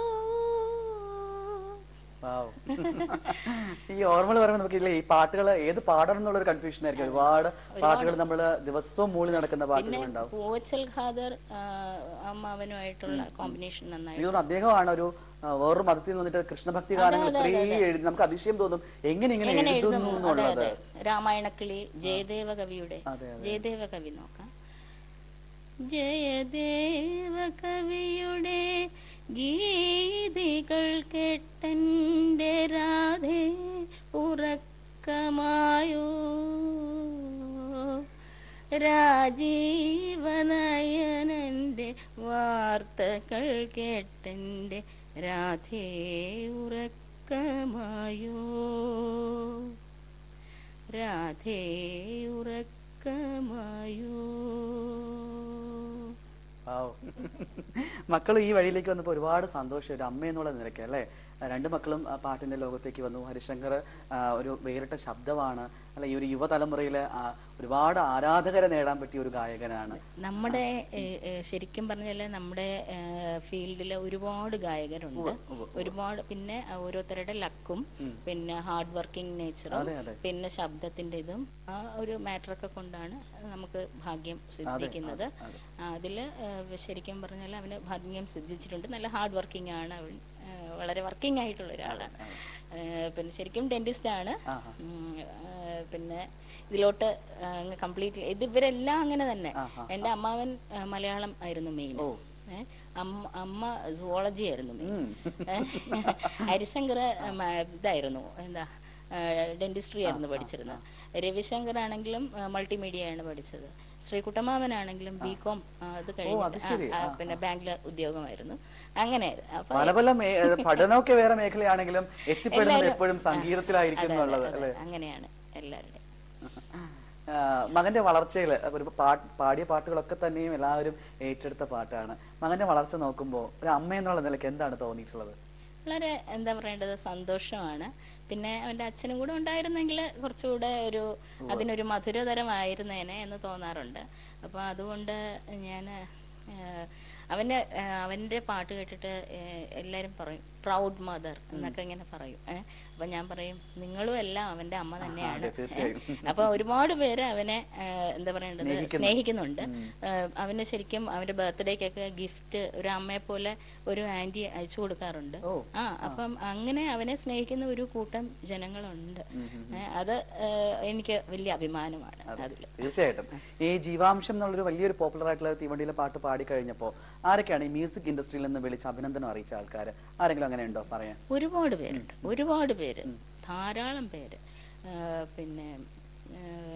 A: Wow. ഈ ഓർമ്മകൾ പറയുമ്പോൾ നമുക്ക് ഇല്ലേ ഈ പാട്ടുകൾ ഏത് പാടണം എന്നുള്ള ഒരു കൺഫ്യൂഷൻ ആയിരിക്കും ഒരുപാട് പാട്ടുകൾ നമ്മൾ ദിവസവും മൂളി നടക്കുന്ന പാട്ടുകൾ
C: പിന്നെ
A: ഉണ്ടാവും
C: പൂവച്ചൽ ഖാദർ ആ, അമ്മാവനുമായിട്ടുള്ള കോമ്പിനേഷൻ നന്നായി
A: എനിക്ക് തോന്നുന്നു അദ്ദേഹമാണ് ഒരു ആ, വേറൊരു മതത്തിൽ നിന്നിട്ട് കൃഷ്ണഭക്തി ഗാനങ്ങൾ ഇത്രയും എഴുതി നമുക്ക് അതിശയം തോന്നും എങ്ങനെ ഇങ്ങനെ
C: എങ്ങനെ
A: എഴുതുന്നു
C: എഴുതുന്നു അതെ
A: എന്നുള്ളത്
C: അതെ രാമായണക്കിളി ജയദേവ കവിയുടെ
A: അതെ,
C: ജയദേവ കവി നോക്കാം ജയദേവ കവിയുടെ ഗീതികൾ കെട്ടൻ്റെ രാധേ ഉറക്കമായോ രാജീവനയനൻ്റെ വാർത്തകൾ കേട്ടെൻ്റെ രാധേ ഉറക്കമായോ രാധേ ഉറക്കമായോ
A: മക്കൾ ഈ വഴിയിലേക്ക് വന്നപ്പോൾ ഒരുപാട് സന്തോഷം ഒരു അമ്മ എന്നുള്ള നിലയ്ക്ക് അല്ലേ ആ, രണ്ട് മക്കളും ആ പാട്ടിന്റെ ലോകത്തേക്ക് വന്നു ഹരിശങ്കർ ആ, ഒരു വേറിട്ട ശബ്ദമാണ് അല്ലെ ഈ ഒരു യുവതലമുറയിലെ ആ, ഒരുപാട് ആരാധകരെ നേടാൻ പറ്റിയ ഒരു ഗായകനാണ്
C: നമ്മുടെ ഏഹ്, ഏഹ്, ശരിക്കും പറഞ്ഞാൽ നമ്മുടെ ഫീൽഡിൽ ഒരുപാട് ഗായകരുണ്ട് ഒരുപാട് പിന്നെ ഓരോരുത്തരുടെ ലക്കും പിന്നെ ഹാർഡ് വർക്കിംഗ് നേച്ചറും
A: അതെ, അതെ.
C: പിന്നെ ശബ്ദത്തിന്റെ ഇതും ആ ഒരു മാറ്ററൊക്കെ കൊണ്ടാണ് നമുക്ക് ഭാഗ്യം സിദ്ധിക്കുന്നത് അതിൽ ശരിക്കും പറഞ്ഞാൽ അവന് ഭാഗ്യം സിദ്ധിച്ചിട്ടുണ്ട് നല്ല ഹാർഡ് വർക്കിംഗ് ആണ് അവൻ ആ, വളരെ വർക്കിംഗ് ആയിട്ടുള്ള ഒരാളാണ് ആ, പിന്നെ ശരിക്കും ഡെന്റിസ്റ്റ് ആണ് ഉം, ആ, പിന്നെ ഇതിലോട്ട് കംപ്ലീറ്റ് ഇത് ഇവരെല്ലാം അങ്ങനെ തന്നെ എൻ്റെ അമ്മാവൻ ആ, മലയാളം ആയിരുന്നു മെയിൻ അമ്മ അമ്മ സുവോളജി ആയിരുന്നു മെയിൻ ഹരിശങ്കർ ഇതായിരുന്നു എന്താ ഡെന്റിസ്ട്രി ആയിരുന്നു പഠിച്ചിരുന്നത് രവിശങ്കർ ആണെങ്കിലും മൾട്ടിമീഡിയ ആണ് പഠിച്ചത് ശ്രീകുട്ടമാവനാണെങ്കിലും ബി കോം അത് കഴിഞ്ഞിട്ട് ആ, ആ, പിന്നെ ബാങ്കിൽ ഉദ്യോഗമായിരുന്നു അങ്ങനെ അപ്പൊ
A: പല പല മേ- പഠനമൊക്കെ വേറെ മേഖലയാണെങ്കിലും എത്തിപ്പെടുന്നത് എപ്പോഴും സംഗീതത്തിലായിരിക്കും എന്നുള്ളത്
C: അതെ,
A: അല്ലേ
C: അങ്ങനെയാണ് എല്ലാവരുടെയും
A: ആ, മകന്റെ വളർച്ചയിൽ ഒരു പാട്ട് പാടിയ പാട്ടുകളൊക്കെ തന്നെയും എല്ലാവരും ഏറ്റെടുത്ത പാട്ടാണ് മകന്റെ വളർച്ച നോക്കുമ്പോൾ ഒരു അമ്മ എന്നുള്ള നിലയ്ക്ക് എന്താണ് തോന്നിയിട്ടുള്ളത്
C: വളരെ എന്താ പറയേണ്ടത് സന്തോഷമാണ് പിന്നെ അവൻ്റെ അച്ഛനും കൂടെ ഉണ്ടായിരുന്നെങ്കിൽ കുറച്ചുകൂടെ ഒരു അതിനൊരു മധുരതരമായിരുന്നേനെ എന്ന് തോന്നാറുണ്ട് അപ്പോൾ അതുകൊണ്ട് ഞാൻ അവൻ്റെ അവൻ്റെ പാട്ട് കേട്ടിട്ട് ഏഹ്, എല്ലാവരും പറയും പ്രൗഡ് മദർ എന്നൊക്കെ ഇങ്ങനെ പറയും ഏഹ്. അപ്പം ഞാൻ പറയും നിങ്ങളും എല്ലാം അവൻ്റെ അമ്മ തന്നെയാണ്
A: തീർച്ചയായും.
C: അപ്പോൾ ഒരുപാട് പേര് അവനെ ഏഹ്, എന്താ പറയേണ്ടത് സ്നേഹിക്കുന്നുണ്ട് ഏഹ്, അവന് ശരിക്കും അവൻ്റെ ബർത്ത്ഡേക്കൊക്കെ ഗിഫ്റ്റ് ഒരു അമ്മയെ പോലെ ഒരു ആൻറ്റി അയച്ചു കൊടുക്കാറുണ്ട്
A: ഓ.
C: ആ അപ്പം അങ്ങനെ അവനെ സ്നേഹിക്കുന്ന ഒരു കൂട്ടം ജനങ്ങളുണ്ട് ഏഹ്, അത് ഏഹ്, എനിക്ക് വലിയ അഭിമാനമാണ് അതിൽ
A: തീർച്ചയായിട്ടും ഈ ജീവാംശം എന്നുള്ളൊരു വലിയൊരു പോപ്പുലർ ആയിട്ടുള്ള തീവണ്ടിയിലെ പാട്ട് പാടി കഴിഞ്ഞപ്പോൾ ആരൊക്കെയാണ് ഈ മ്യൂസിക് ഇൻഡസ്ട്രിയിൽ നിന്ന് വിളിച്ച് അഭിനന്ദനം അറിയിച്ച ആൾക്കാർ ആരെങ്കിലും അങ്ങനെ ഉണ്ടോ പറയാൻ
C: ഒരുപാട് പേരുണ്ട് ഒരുപാട് പേര് ധാരാളം പേര് ആ, പിന്നെ ആ,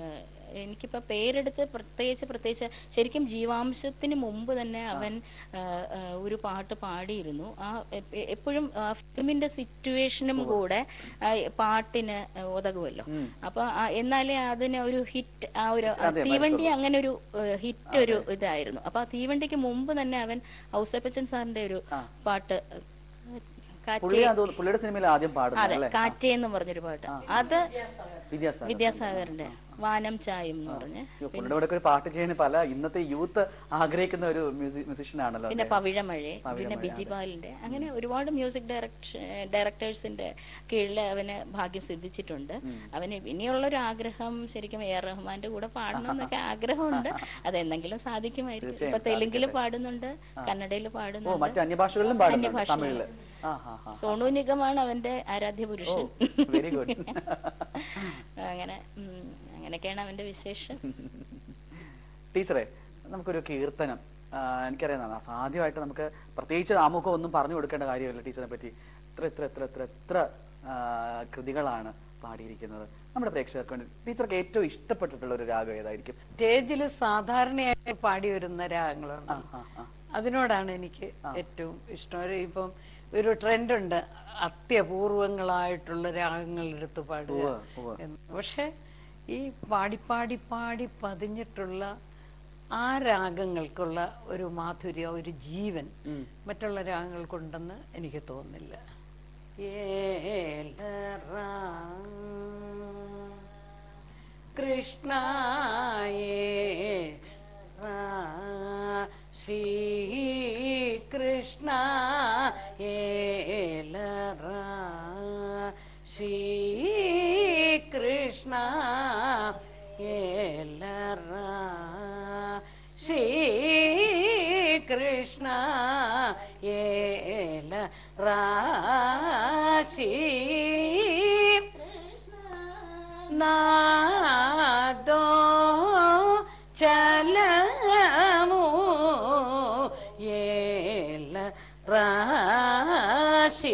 C: എനിക്കിപ്പോൾ പേരെടുത്ത് പ്രത്യേകിച്ച് പ്രത്യേകിച്ച് ശരിക്കും ജീവാംശത്തിന് മുമ്പ് തന്നെ അവൻ ആ, ആ, ഒരു പാട്ട് പാടിയിരുന്നു ആ എ- എപ്പോഴും ഫിലിമിന്റെ സിറ്റുവേഷനും കൂടെ ആ, പാട്ടിന് ഉതകുമല്ലോ അപ്പൊ ആ- എന്നാലേ അതിന് ഒരു ഹിറ്റ് ആ ഒരു തീവണ്ടി അങ്ങനെ ഒരു ഹിറ്റ് ഒരു ഇതായിരുന്നു അപ്പൊ ആ തീവണ്ടിക്ക് മുമ്പ് തന്നെ അവൻ ഔസേപ്പച്ചൻ സാറിന്റെ ഒരു പാട്ട് കാറ്റ്
A: പുള്ളി അത് പുള്ളിയുടെ സിനിമയിൽ ആദ്യം പാടുന്നത്
C: അതെ
A: അല്ലേ
C: കാറ്റേ എന്ന് പറഞ്ഞൊരു പാട്ട് അത്
A: വിദ്യാസാഗർ
C: വിദ്യാസാഗറിന്റെ വാനം ചായും എന്ന് പറഞ്ഞ്
A: അയ്യോ, പുള്ളിയുടെ കൂടെ ഒരു പാട്ട് ചെയ്യാൻ പല ഇന്നത്തെ യൂത്ത് ആഗ്രഹിക്കുന്ന ഒരു മ്യൂസിഷ്യൻ ആണല്ലോ
C: പിന്നെ
A: അദ്ദേഹം.
C: പവിഴമഴ പിന്നെ ബിജിപാലിന്റെ അങ്ങനെ ഒരുപാട് മ്യൂസിക് ഡയറക്ഷൻ ഡയറക്ടേഴ്സിന്റെ കീഴിൽ അവന് ഭാഗ്യം സിദ്ധിച്ചിട്ടുണ്ട് അവന് ഇനിയുള്ളൊരു ആഗ്രഹം ശരിക്കും എ ആർ റഹ്മാന്റെ കൂടെ പാടണം എന്നൊക്കെ ആഗ്രഹമുണ്ട് അതെന്തെങ്കിലും സാധിക്കുമായിരിക്കും ഇപ്പൊ തെലുങ്കിൽ പാടുന്നുണ്ട് കന്നഡയിൽ
A: ഓ
C: പാടുന്നുണ്ട്
A: മറ്റു അന്യഭാഷകളിലും പാടുന്നുണ്ട്
C: അന്യഭാഷകളിൽ.
A: തമിഴില് ആ ഹാ ഹാ
C: സോണു നിഗമാണ് അവന്റെ ആരാധ്യ പുരുഷൻ
A: വെരി ഗുഡ്
C: അങ്ങനെ ഉം, അങ്ങനെയൊക്കെയാണ് അവന്റെ വിശേഷം
A: ടീച്ചറെ നമുക്കൊരു കീർത്തനം ആ, എനിക്കറിയാം അസാധ്യമായിട്ട് നമുക്ക് പ്രത്യേകിച്ച് ആമുഖം ഒന്നും പറഞ്ഞു കൊടുക്കേണ്ട കാര്യമില്ല ടീച്ചറെ പറ്റി ഇത്ര ഇത്ര ഇത്ര ഇത്ര ഇത്ര ആ, കൃതികളാണ് പാടിയിരിക്കുന്നത് നമ്മുടെ പ്രേക്ഷകർക്ക് വേണ്ടി ടീച്ചർക്ക് ഏറ്റവും ഇഷ്ടപ്പെട്ടിട്ടുള്ള ഒരു രാഗം ഏതായിരിക്കും
B: സ്റ്റേജിൽ സാധാരണയായി പാടി വരുന്ന രാഗങ്ങളുണ്ട്
A: ആ, ആ.
B: അതിനോടാണ് എനിക്ക് ഏറ്റവും ഇഷ്ടം ഒരു ഇപ്പം ഒരു ട്രെൻഡ് ഉണ്ട് അത്യപൂർവങ്ങളായിട്ടുള്ള രാഗങ്ങൾ എടുത്ത് പാടുക
A: ഉവ്വ്, ഉവ്വ്.
B: എന്ന്. പക്ഷെ ഈ പാടി പാടി പാടി പതിഞ്ഞിട്ടുള്ള ആ രാഗങ്ങൾക്കുള്ള ഒരു മാധുര്യം ഒരു ജീവൻ മറ്റുള്ള രാഗങ്ങൾക്കുണ്ടെന്ന് എനിക്ക് തോന്നുന്നില്ല ഏലറാ കൃഷ്ണയേ ശ്രീ കൃഷ്ണ ഏലറാ ശ്രീ കൃഷ്ണ ഏലറാ ശ്രീ കൃഷ്ണ ഏല രാശി നാദോ ചലമോ ഏല രാശി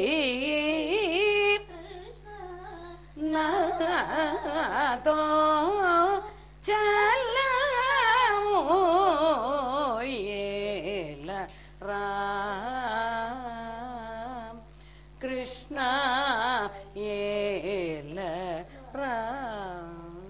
B: നാദോ ചലമോ ഏല രാം കൃഷ്ണ ഏല രാം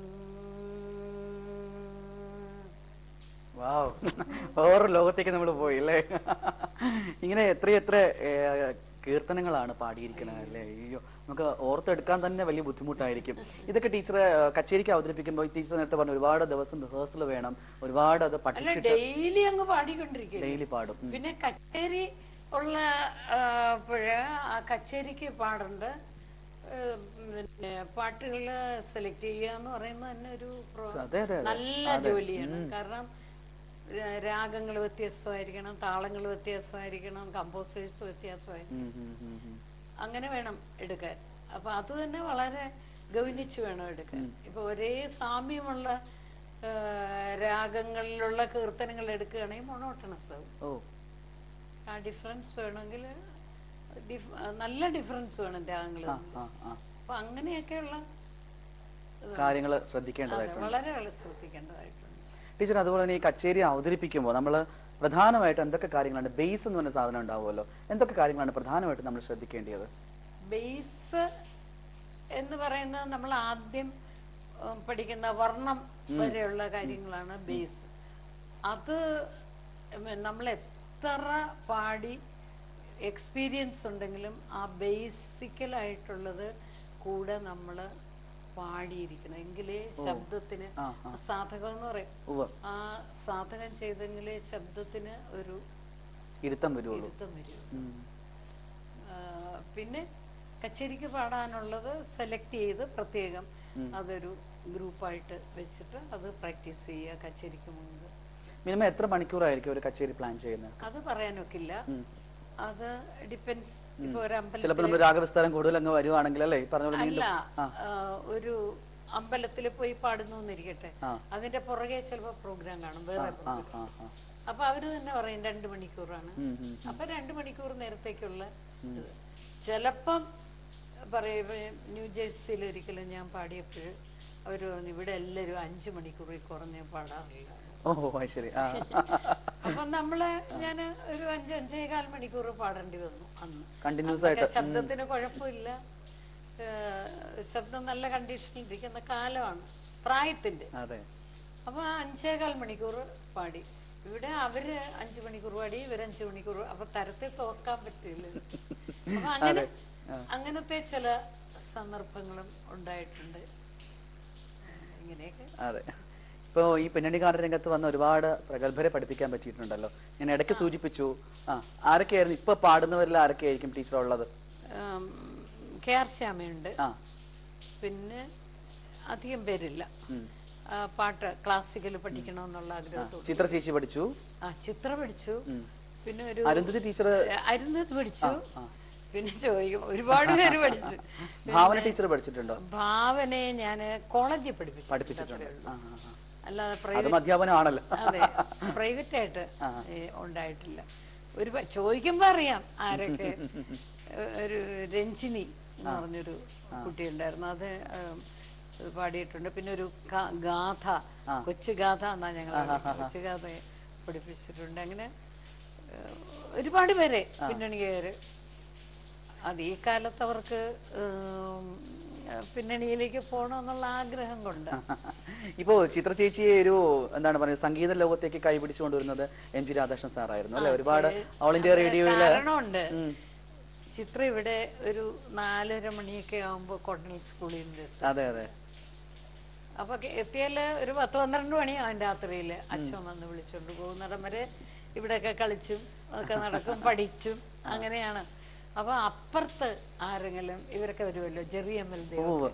A: വാവ് വേറൊരു ലോകത്തേക്ക് നമ്മൾ പോയി അല്ലേ ഇങ്ങനെ എത്രയെത്ര ഏഹ്, കീർത്തനങ്ങളാണ് പാടിയിരിക്കുന്നത് അല്ലേ അയ്യോ നമുക്ക് ഓർത്തെടുക്കാൻ തന്നെ വലിയ ബുദ്ധിമുട്ടായിരിക്കും ഇതൊക്കെ ടീച്ചറെ ഏഹ്, കച്ചേരിക്ക് അവതരിപ്പിക്കുമ്പോൾ ടീച്ചർ നേരത്തെ പറഞ്ഞു ഒരുപാട് ദിവസം റിഹേഴ്സൽ വേണം ഒരുപാട് അത്
B: അല്ല
A: പഠിച്ചിട്ട്
B: ഡെയിലി അങ്ങ് പാടിക്കൊണ്ടിരിക്കും
A: ഡെയിലി പാടും ഉം.
B: പിന്നെ കച്ചേരി ഉള്ള പ്പോഴ ആ കച്ചേരിക്ക് പാടുണ്ട് ആ, പിന്നെ പാട്ടുകൾ സെലക്ട് ചെയ്യുക എന്ന് പറയുന്നത് തന്നെ ഒരു പ്രോ-
A: അതെ, അതെ, അതെ.
B: നല്ല ജോലിയാണ് കാരണം രാഗങ്ങൾ വ്യത്യസ്തമായിരിക്കണം താളങ്ങൾ വ്യത്യാസമായിരിക്കണം കമ്പോസേഴ്സ് വ്യത്യാസമായിരിക്കണം
A: ഉം, ഉം, ഉം, ഉം.
B: അങ്ങനെ വേണം എടുക്കാൻ അപ്പൊ അത് തന്നെ വളരെ ഗൗനിച്ച് വേണം എടുക്കാൻ ഇപ്പൊ ഒരേ സാമ്യമുള്ള ആ, രാഗങ്ങളിലുള്ള കീർത്തനങ്ങൾ എടുക്കുകയാണെങ്കിൽ മൊണോട്ടണസ് ആവും
A: ഓ
B: ആ ഡിഫറൻസ് വേണമെങ്കിൽ ഡിഫ്- ആ, നല്ല ഡിഫറൻസ് വേണം രാഗങ്ങൾ
A: ആ ആ ആ
B: അപ്പൊ അങ്ങനെയൊക്കെയുള്ള
A: കാര്യങ്ങൾ
B: അതെ,
A: ശ്രദ്ധിക്കേണ്ടതായിട്ടുണ്ട്
B: വളരെ വളരെ ശ്രദ്ധിക്കേണ്ടതായിട്ടുണ്ട്
A: ടീച്ചർ അതുപോലെ തന്നെ ഈ കച്ചേരി അവതരിപ്പിക്കുമ്പോൾ നമ്മൾ പ്രധാനമായിട്ട് എന്തൊക്കെ കാര്യങ്ങളാണ് ബേസ് എന്ന് പറഞ്ഞ സാധനം ഉണ്ടാവുമല്ലോ എന്തൊക്കെ കാര്യങ്ങളാണ് പ്രധാനമായിട്ട് നമ്മൾ ശ്രദ്ധിക്കേണ്ടത്
B: ബേസ് എന്ന് പറയുന്നത് നമ്മൾ ആദ്യം ഉം, പഠിക്കുന്ന വർണ്ണം വരെയുള്ള കാര്യങ്ങളാണ് ബേസ് അത് നമ്മൾ എത്ര പാടി എക്സ്പീരിയൻസ് ഉണ്ടെങ്കിലും ആ ബേസിക്കലായിട്ടുള്ളത് കൂടെ നമ്മൾ പാടിയിരിക്കണം എങ്കിലേ ശബ്ദത്തിന്
A: ആ, ആ.
B: സാധകം എന്ന് പറയും
A: ഉവ്വ്
B: ആ സാധകം ചെയ്തെങ്കിലേ ശബ്ദത്തിന് ഒരു
A: ഇരുത്തം വരുള്ളൂ
B: ഇരുത്തം വരൂ
A: ഉം.
B: ആ, പിന്നെ കച്ചേരിക്ക് പാടാനുള്ളത് സെലക്ട് ചെയ്ത് പ്രത്യേകം അതൊരു ഗ്രൂപ്പായിട്ട് വെച്ചിട്ട് അത് പ്രാക്ടീസ് ചെയ്യുക കച്ചേരിക്ക് മുമ്പ്
A: മിനിമം എത്ര മണിക്കൂറായിരിക്കും ഒരു കച്ചേരി പ്ലാൻ ചെയ്യുന്നത്
B: അത് പറയാനൊക്കില്ല അത് ഡിപ്പെൻസ് ഇപ്പൊ ഒരു
A: ചിലപ്പോൾ
B: അമ്പലത്തിൽ
A: നമ്മൾ രാഗവിസ്താരം കൂടുതൽ അങ്ങ് വരുവാണെങ്കിൽ അല്ലേ ഈ പറഞ്ഞ പോലെ
B: അല്ല
A: വീണ്ടും
B: ആ, ഒരു അമ്പലത്തിൽ പോയി പാടുന്നു എന്നിരിക്കട്ടെ
A: ആ.
B: അതിന്റെ പുറകെ ചിലപ്പോ പ്രോഗ്രാം കാണും വേറെ
A: ആ
B: program.
A: ആ ആ
B: അപ്പൊ അവര് തന്നെ പറയും രണ്ട് മണിക്കൂറാണ്
A: ഉം, ഉം.
B: അപ്പൊ രണ്ട് മണിക്കൂർ നേരത്തേക്കുള്ള ഇത്. ചിലപ്പം പറയും ന്യൂ ജേഴ്സിയിൽ ഒരിക്കലും ഞാൻ പാടിയപ്പോൾ അവർ പറഞ്ഞു ഇവിടെ എല്ലാവരും അഞ്ചു മണിക്കൂറിൽ കുറഞ്ഞ് പാടാറില്ല
A: ഓ അത് ശരി ആ
B: അപ്പൊ നമ്മള് ഞാൻ ഒരു അഞ്ച് അഞ്ചേകാൽ മണിക്കൂർ പാടേണ്ടി വന്നു അന്ന്
A: കണ്ടിന്യൂസ്
B: അന്നൊക്കെ
A: ആയിട്ട്
B: ശബ്ദത്തിന് കുഴപ്പമില്ല ഏഹ് ശബ്ദം നല്ല കണ്ടീഷനിൽ ഇരിക്കുന്ന കാലമാണ് പ്രായത്തിന്റെ
A: അതെ
B: അപ്പൊ ആ അഞ്ചേകാൽ മണിക്കൂർ പാടി ഇവിടെ അവര് അഞ്ചു മണിക്കൂർ പാടി ഇവര് അഞ്ചു മണിക്കൂർ അപ്പൊ തരത്തെ തോക്കാൻ പറ്റില്ല അപ്പൊ അങ്ങനെ അങ്ങനത്തെ ചില സന്ദർഭങ്ങളും ഉണ്ടായിട്ടുണ്ട് ഏഹ് ഇങ്ങനെയൊക്കെ
A: അതെ ഇപ്പോൾ ഈ പിന്നണി ഗാന രംഗത്ത് വന്ന ഒരുപാട് പ്രഗത്ഭരെ പഠിപ്പിക്കാൻ പറ്റിയിട്ടുണ്ടല്ലോ ഞാൻ ഇടയ്ക്ക് സൂചിപ്പിച്ചു ആ ആരൊക്കെയായിരുന്നു ഇപ്പൊ പാടുന്നവരിൽ ആരൊക്കെയായിരിക്കും ടീച്ചർ ഉള്ളത്
B: ഉം, കെ ആർ ശ്യാമയുണ്ട്
A: ആ
B: പിന്നെ അധികം പേരില്ല
A: ഉം.
B: ആ, പാട്ട് ക്ലാസിക്കൽ പഠിക്കണമെന്നുള്ള ആഗ്രഹത്തോട്
A: ചിത്ര ചേച്ചി പഠിച്ചു
B: ആ ചിത്ര പഠിച്ചു പിന്നെ ഒരു
A: അരുന്ധതി ടീച്ചർ
B: അരുന്നത് പഠിച്ചു പിന്നെ ചോദിക്കും ഒരുപാട് പേര് പഠിച്ചു
A: ഭാവന ടീച്ചർ പഠിച്ചിട്ടുണ്ടോ
B: ഭാവനയെ ഞാൻ കോളേജിൽ പഠിപ്പിച്ചു
A: പഠിപ്പിച്ചിട്ടുണ്ട് ആ, ആ, ആ.
B: അല്ലാതെ
A: അതും
B: പ്രൈവറ്റ്
A: അധ്യാപനമാണല്ലോ
B: അതെ പ്രൈവറ്റ് ആയിട്ട് ഏ, ഉണ്ടായിട്ടില്ല ഒരു പ- ചോദിക്കുമ്പോ അറിയാം ആരൊക്കെ ഏ, ഒരു രഞ്ജിനി എന്ന് പറഞ്ഞൊരു കുട്ടി ഉണ്ടായിരുന്നു അത് ഏം, ഇത് പാടിയിട്ടുണ്ട് പിന്നെ ഒരു ഗാ- ഗാഥ കൊച്ചു ഗാഥ എന്നാ ഞങ്ങൾ കൊച്ചു ഗാഥ പഠിപ്പിച്ചിട്ടുണ്ട് അങ്ങനെ ഏ, ഒരുപാട് പേരെ പിന്നണിക്കാര് അത് ഈ കാലത്ത് അവർക്ക് ഏം, പിന്നണിയിലേക്ക് പോകണമെന്നുള്ള ആഗ്രഹം കൊണ്ട്
A: ഇപ്പോ ചിത്ര ചേച്ചിയെ ഒരു എന്താണ് പറയുക സംഗീത ലോകത്തേക്ക് കൈപിടിച്ചു കൊണ്ടുവരുന്നത് എം ജി രാധാകൃഷ്ണൻ സാറായിരുന്നു അല്ലെ ഒരുപാട് ഓൾ ഇന്ത്യ റേഡിയോയില്
B: കാരണമുണ്ട് ചിത്ര ഇവിടെ ഒരു നാലര മണിയൊക്കെ ആകുമ്പോ കോട്ടണൽ സ്കൂളിൽ നിന്ന് എത്തും
A: അതെ അതെ
B: അപ്പൊ കെ- എത്തിയാല് ഒരു പത്ത് പന്ത്രണ്ട് മണിയാവും രാത്രിയില് അച്ഛൻ വന്ന് വിളിച്ചോണ്ട് പോകുന്നിടം വരെ ഇവിടെയൊക്കെ കളിച്ചും ഒക്കെ നടക്കും പഠിച്ചും അങ്ങനെയാണ് അപ്പൊ അപ്പുറത്ത് ആരെങ്കിലും ഇവരൊക്കെ വരുമല്ലോ ജെറി എം എൽ ദേവ്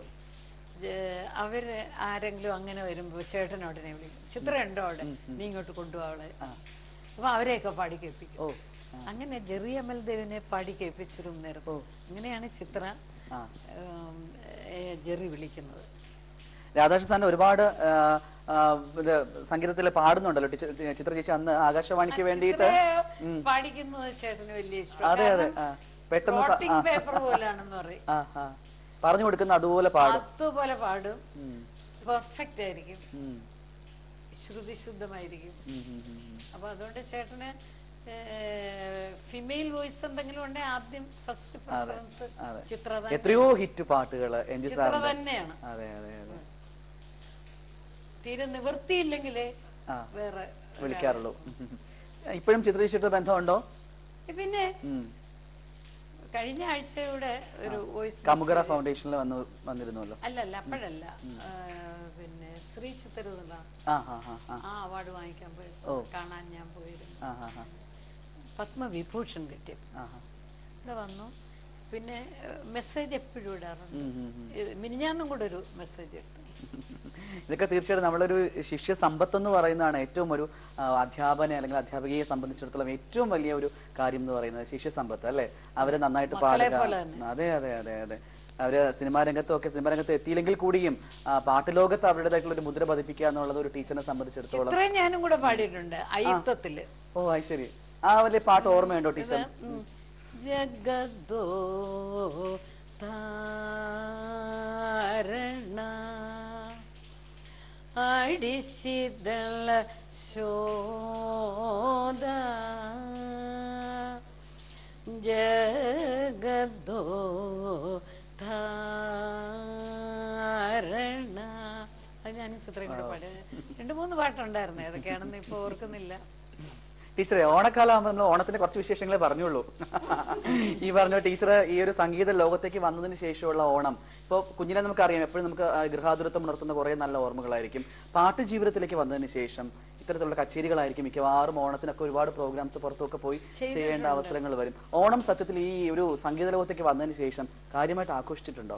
B: ജെ- അവര് ആരെങ്കിലും അങ്ങനെ വരുമ്പോ ചേട്ടനോടനെ വിളിക്കും ചിത്ര ഉണ്ടോ അവിടെ നീ ഇങ്ങോട്ട് കൊണ്ടുപോവളെ അപ്പൊ അവരെയൊക്കെ പാടി കേൾപ്പിക്കും
A: ഓ
B: അങ്ങനെ ജെറി എം എൽ ദേവിനെ പാടി കേൾപ്പിച്ചിരുന്നു നേരത്തെ അങ്ങനെയാണ് ചിത്ര
A: ആ.
B: ഉം, ഏ, ജെറി വിളിക്കുന്നത്
A: രാധാകൃഷ്ണൻ സാറിന്റെ ഒരുപാട് ആ, ആ, ഇത് സംഗീതത്തിൽ പാടുന്നുണ്ടല്ലോ ടീച്ചർ ചിത്ര ചേച്ചി അന്ന് ആകാശവാണിക്ക് വേണ്ടിയിട്ട്
B: ചിത്രയെ പാടിക്കുന്നത് ചേട്ടന് വലിയ ഇഷ്ടം
A: അതെ അതെ ആ, പെട്ടെന്ന് സ-
B: പ്ലോട്ടിംഗ് പേപ്പർ പോലാണെന്ന് പറയും
A: ആ ആ പറഞ്ഞു കൊടുക്കുന്ന അതുപോലെ പാടും
B: അതുപോലെ പാടും
A: ഉം,
B: പെർഫെക്റ്റ് ആയിരിക്കും
A: ഉം,
B: ശ്രുതി ശുദ്ധമായിരിക്കും
A: ഉം, ഉം, ഉം, ഉം.
B: അപ്പൊ അതുകൊണ്ട് ചേട്ടന് ഫിമെയിൽ വോയിസ് എന്തെങ്കിലും ഉണ്ടെങ്കിൽ ആദ്യം ഫസ്റ്റ് പ്രിഫറൻസ്
A: അതെ.
B: ചിത്ര തന്നെ-
A: എത്രയോ ഹിറ്റ് പാട്ടുകൾ എം ജി
B: ചിത്ര
A: സാറിന്റെ
B: തന്നെയാണ്
A: അതെ അതെ അതെ
B: തീരെ നിവൃത്തിയില്ലെങ്കിലേ
A: ആ.
B: വേറെ
A: വിളിക്കാറുള്ളൂ ഇപ്പോഴും ചിത്ര ചേച്ചിയുടെ ബന്ധമുണ്ടോ
B: പിന്നെ
A: ഉം.
B: കഴിഞ്ഞ ആഴ്ചയുടെ ഒരു വോയിസ്
A: കമുകറ ഫൗണ്ടേഷനിൽ വന്നു വന്നിരുന്നല്ലോ
B: അല്ലല്ല അപ്പോഴല്ല ആ, പിന്നെ ശ്രീ ചിത്തരുതല
A: ആ ആ ആ ആ
B: ആ അവാർഡ് വാങ്ങിക്കാൻ പോയി കാണാൻ ഞാൻ പോയിരുന്നു
A: ആ ആ ആ
B: പത്മവിഭൂഷൺ കിട്ടി
A: ആ
B: ഇവിടെ വന്നു പിന്നെ മെസ്സേജ് എപ്പോഴും ഇടാറുണ്ട്
A: ഉം, ഉം, ഉം.
B: ഇത് മിനിഞ്ഞാന്നും കൂടെ ഒരു മെസ്സേജ് ഇട്ടു
A: ഇതൊക്കെ തീർച്ചയായിട്ടും നമ്മളൊരു ശിഷ്യ സമ്പത്ത് എന്ന് പറയുന്നതാണ് ഏറ്റവും ഒരു ആ, അധ്യാപനെ അല്ലെങ്കിൽ അധ്യാപികയെ സംബന്ധിച്ചിടത്തോളം ഏറ്റവും വലിയ ഒരു കാര്യം എന്ന് പറയുന്നത് ശിഷ്യ സമ്പത്ത് അല്ലെ അവരെ നന്നായിട്ട് പാടുക
B: പോലെ തന്നെ.
A: അതെ അതെ അതെ അതെ അവര് സിനിമാ രംഗത്തും ഒക്കെ സിനിമാ രംഗത്ത് എത്തിയില്ലെങ്കിൽ കൂടിയും ആ, പാട്ട് ലോകത്ത് അവരുടേതായിട്ടുള്ള ഒരു മുദ്ര പതിപ്പിക്കുക എന്നുള്ളത് ഒരു ടീച്ചറിനെ സംബന്ധിച്ചിടത്തോളം
B: ഇത്രയും ഞാനും കൂടെ പാടിയിട്ടുണ്ട് അയിത്തത്തില്
A: ഓ അത് ശരി ആ വലിയ പാട്ട് ഓർമ്മയുണ്ടോ ടീച്ചർ
B: ഉം. ജഗദോ ധാരണ അടിശിതള ശോദ ജഗദോ ധാരണ അത് ഞാൻ ചിത്രം കൂടെ പാടിയത് രണ്ട് മൂന്ന് പാട്ടുണ്ടായിരുന്നു ഏതൊക്കെയാണെന്ന് ഇപ്പൊ ഓർക്കുന്നില്ല
A: ടീച്ചറെ ഓണക്കാലമാകുമ്പോൾ നമ്മൾ ഓണത്തിന്റെ കുറച്ച് വിശേഷങ്ങളെ പറഞ്ഞുള്ളൂ ഈ പറഞ്ഞ ടീച്ചർ ഈ ഒരു സംഗീത ലോകത്തേക്ക് വന്നതിന് ശേഷമുള്ള ഓണം ഇപ്പോൾ കുഞ്ഞിനെ നമുക്കറിയാം എപ്പോഴും നമുക്ക് ആ, ഗൃഹാതുരത്വം ഉണർത്തുന്ന കുറേ നല്ല ഓർമ്മകളായിരിക്കും പാട്ട് ജീവിതത്തിലേക്ക് വന്നതിന് ശേഷം ഇത്തരത്തിലുള്ള കച്ചേരികളായിരിക്കും മിക്കവാറും ഓണത്തിനൊക്കെ ഒരുപാട് പ്രോഗ്രാംസ് പുറത്തൊക്കെ പോയി ചെയ്യേണ്ട അവസരങ്ങൾ വരും ഓണം സത്യത്തിൽ ഈ ഒരു സംഗീത ലോകത്തേക്ക് വന്നതിന് ശേഷം കാര്യമായിട്ട് ആഘോഷിച്ചിട്ടുണ്ടോ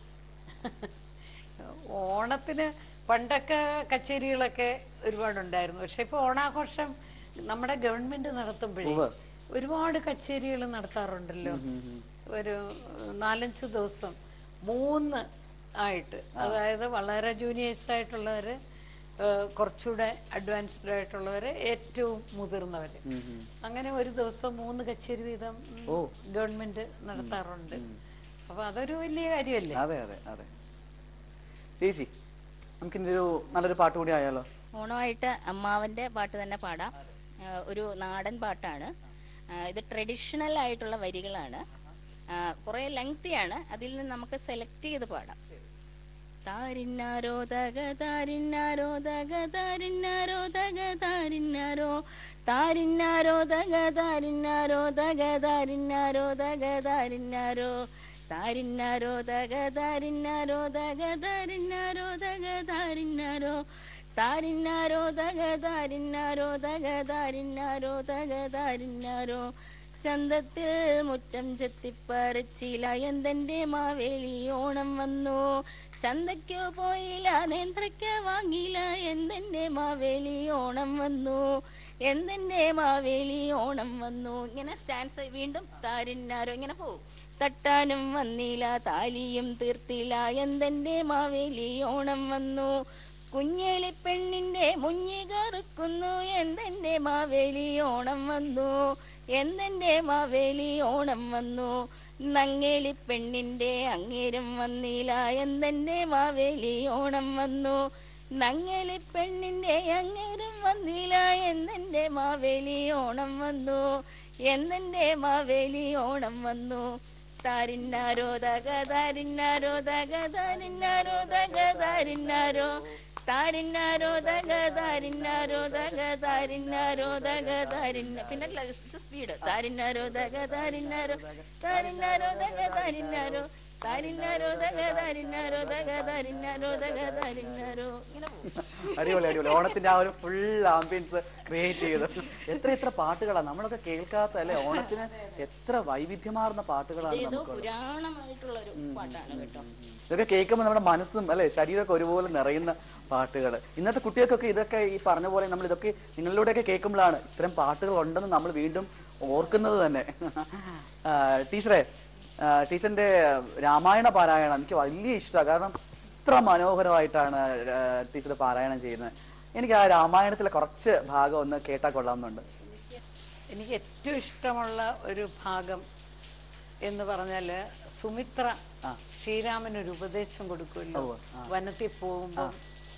B: ഓണത്തിന് പണ്ടൊക്കെ കച്ചേരികളൊക്കെ ഒരുപാടുണ്ടായിരുന്നു പക്ഷെ ഇപ്പൊ ഓണാഘോഷം നമ്മുടെ ഗവൺമെന്റ് നടത്തുമ്പോഴേ
A: ഉവ്വ്.
B: ഒരുപാട് കച്ചേരികൾ നടത്താറുണ്ടല്ലോ ഒരു നാലഞ്ച് ദിവസം മൂന്ന് ആയിട്ട് അതായത് വളരെ ജൂനിയേഴ്സ് ആയിട്ടുള്ളവര് ഏഹ്, കുറച്ചുകൂടെ അഡ്വാൻസ്ഡ് ആയിട്ടുള്ളവര് ഏറ്റവും മുതിർന്നവര്
A: ഉം, ഉം.
B: അങ്ങനെ ഒരു ദിവസം മൂന്ന് കച്ചേരി വീതം ഉം, ഗവൺമെന്റ് നടത്താറുണ്ട് അപ്പൊ അതൊരു വലിയ കാര്യമല്ലേ
A: അതെ അതെ അതെ ചേച്ചി നമുക്കിനി ഒരു നല്ലൊരു പാട്ട് കൂടി ആയാലോ
C: ഓണമായിട്ട് അമ്മാവൻ്റെ പാട്ട് തന്നെ പാടാം ആ, ഒരു നാടൻ പാട്ടാണ് ആ, ഇത് ട്രഡീഷണൽ ആയിട്ടുള്ള വരികളാണ് ആ, കുറേ ലെങ്തിയാണ് അതിൽ നിന്ന് നമുക്ക് സെലക്ട് ചെയ്ത് പാടാം താരിന്നാരോ തക താരിന്നാരോ തക താരിന്നാരോ തക താരിന്നാരോ താരിന്നാരോ തക താരിന്നാരോ തക താരിന്നാരോ തക താരിന്നാരോ താരിന്നാരോ തക താരിന്നാരോ തക താരിന്നാരോ തക താരിന്നാരോ താരിന്നാരോ തക താരിന്നാരോ തക താരിന്നാരോ തക താരിന്നാരോ ചന്തത്തിൽ മുറ്റം ചെത്തിപ്പറിച്ചില എന്തെന്റെ മാവേലി ഓണം വന്നു ചന്തയ്ക്കോ പോയില്ല നേന്ത്രയ്ക്ക വാങ്ങിയില്ല എന്തെന്റെ മാവേലി ഓണം വന്നു എന്തെന്റെ മാവേലി ഓണം വന്നു ഇങ്ങനെ സ്റ്റാൻസ് വീണ്ടും താരിന്നാരോ ഇങ്ങനെ പോകും തട്ടാനും വന്നില്ല താലിയും തീർത്തില്ല എന്തെന്റെ മാവേലി ഓണം വന്നു കുഞ്ഞേലി പെണ്ണിന്റെ മുഞ്ഞി കറുക്കുന്നു എന്തെന്റെ മാവേലി ഓണം വന്നു എന്തെന്റെ മാവേലി ഓണം വന്നു നങ്ങേലി പെണ്ണിന്റെ അങ്ങേരും വന്നില്ല എന്തെന്റെ മാവേലി ഓണം വന്നു നങ്ങേലി പെണ്ണിന്റെ അങ്ങേരും വന്നില്ല എന്തെന്റെ മാവേലി ഓണം വന്നു എന്തെന്റെ മാവേലി ഓണം വന്നു താരിന്നാരോ തക താരിന്നാരോ തക താരിന്നാരോ തക താരിന്നാരോ താരിന്നാരോ തക താരിന്നാരോ തക താരിന്നാരോ തക താരിന്ന പിന്നെ സ്പീഡ് താരിന്നാരോ തക താരിന്നാരോ താരിന്നാരോ തക താരിന്നാരോ താരിന്നാരോ തക താരിന്നാരോ തക താരിന്നാരോ തക താരിന്നാരോ ഇങ്ങനെ പോകും
A: അടിപൊളി അടിപൊളി ഓണത്തിന്റെ ആ ഒരു ഫുൾ ആംബിയൻസ് ക്രിയേറ്റ് ചെയ്ത് എത്ര എത്ര പാട്ടുകളാണ് നമ്മളൊക്കെ കേൾക്കാത്ത അല്ലെ ഓണത്തിന് എത്ര വൈവിധ്യമാർന്ന പാട്ടുകളാണ്
C: ഏതോ
A: നമുക്ക്
C: പുരാണമായിട്ടുള്ള ഒരു പാട്ടാണ് കേട്ടോ
A: ഇതൊക്കെ കേൾക്കുമ്പോൾ നമ്മുടെ മനസ്സും അല്ലെ ശരീരമൊക്കെ ഒരുപോലെ നിറയുന്ന പാട്ടുകൾ ഇന്നത്തെ കുട്ടികൾക്കൊക്കെ ഇതൊക്കെ ഈ പറഞ്ഞ പോലെ നമ്മൾ ഇതൊക്കെ നിങ്ങളിലൂടെയൊക്കെ കേൾക്കുമ്പോഴാണ് ഇത്തരം പാട്ടുകൾ ഉണ്ടെന്ന് നമ്മൾ വീണ്ടും ഓർക്കുന്നത് തന്നെ ആ, ടീച്ചറെ ആ, ടീച്ചറിന്റെ രാമായണ പാരായണം എനിക്ക് വലിയ ഇഷ്ടമാണ് കാരണം ഇത്ര മനോഹരമായിട്ടാണ് ആ, ടീച്ചർ പാരായണം ചെയ്യുന്നത് എനിക്ക് ആ രാമായണത്തിലെ കുറച്ച് ഭാഗം ഒന്ന് കേട്ടാൽ കൊള്ളാമെന്നുണ്ട്
B: എനിക്ക് ഏറ്റവും ഇഷ്ടമുള്ള ഒരു ഭാഗം എന്ന് പറഞ്ഞാല് സുമിത്ര
A: ആ.
B: ശ്രീരാമന് ഒരു ഉപദേശം കൊടുക്കുമല്ലോ
A: ഉവ്വ്, ആ.
B: വനത്തിൽ പോകുമ്പോൾ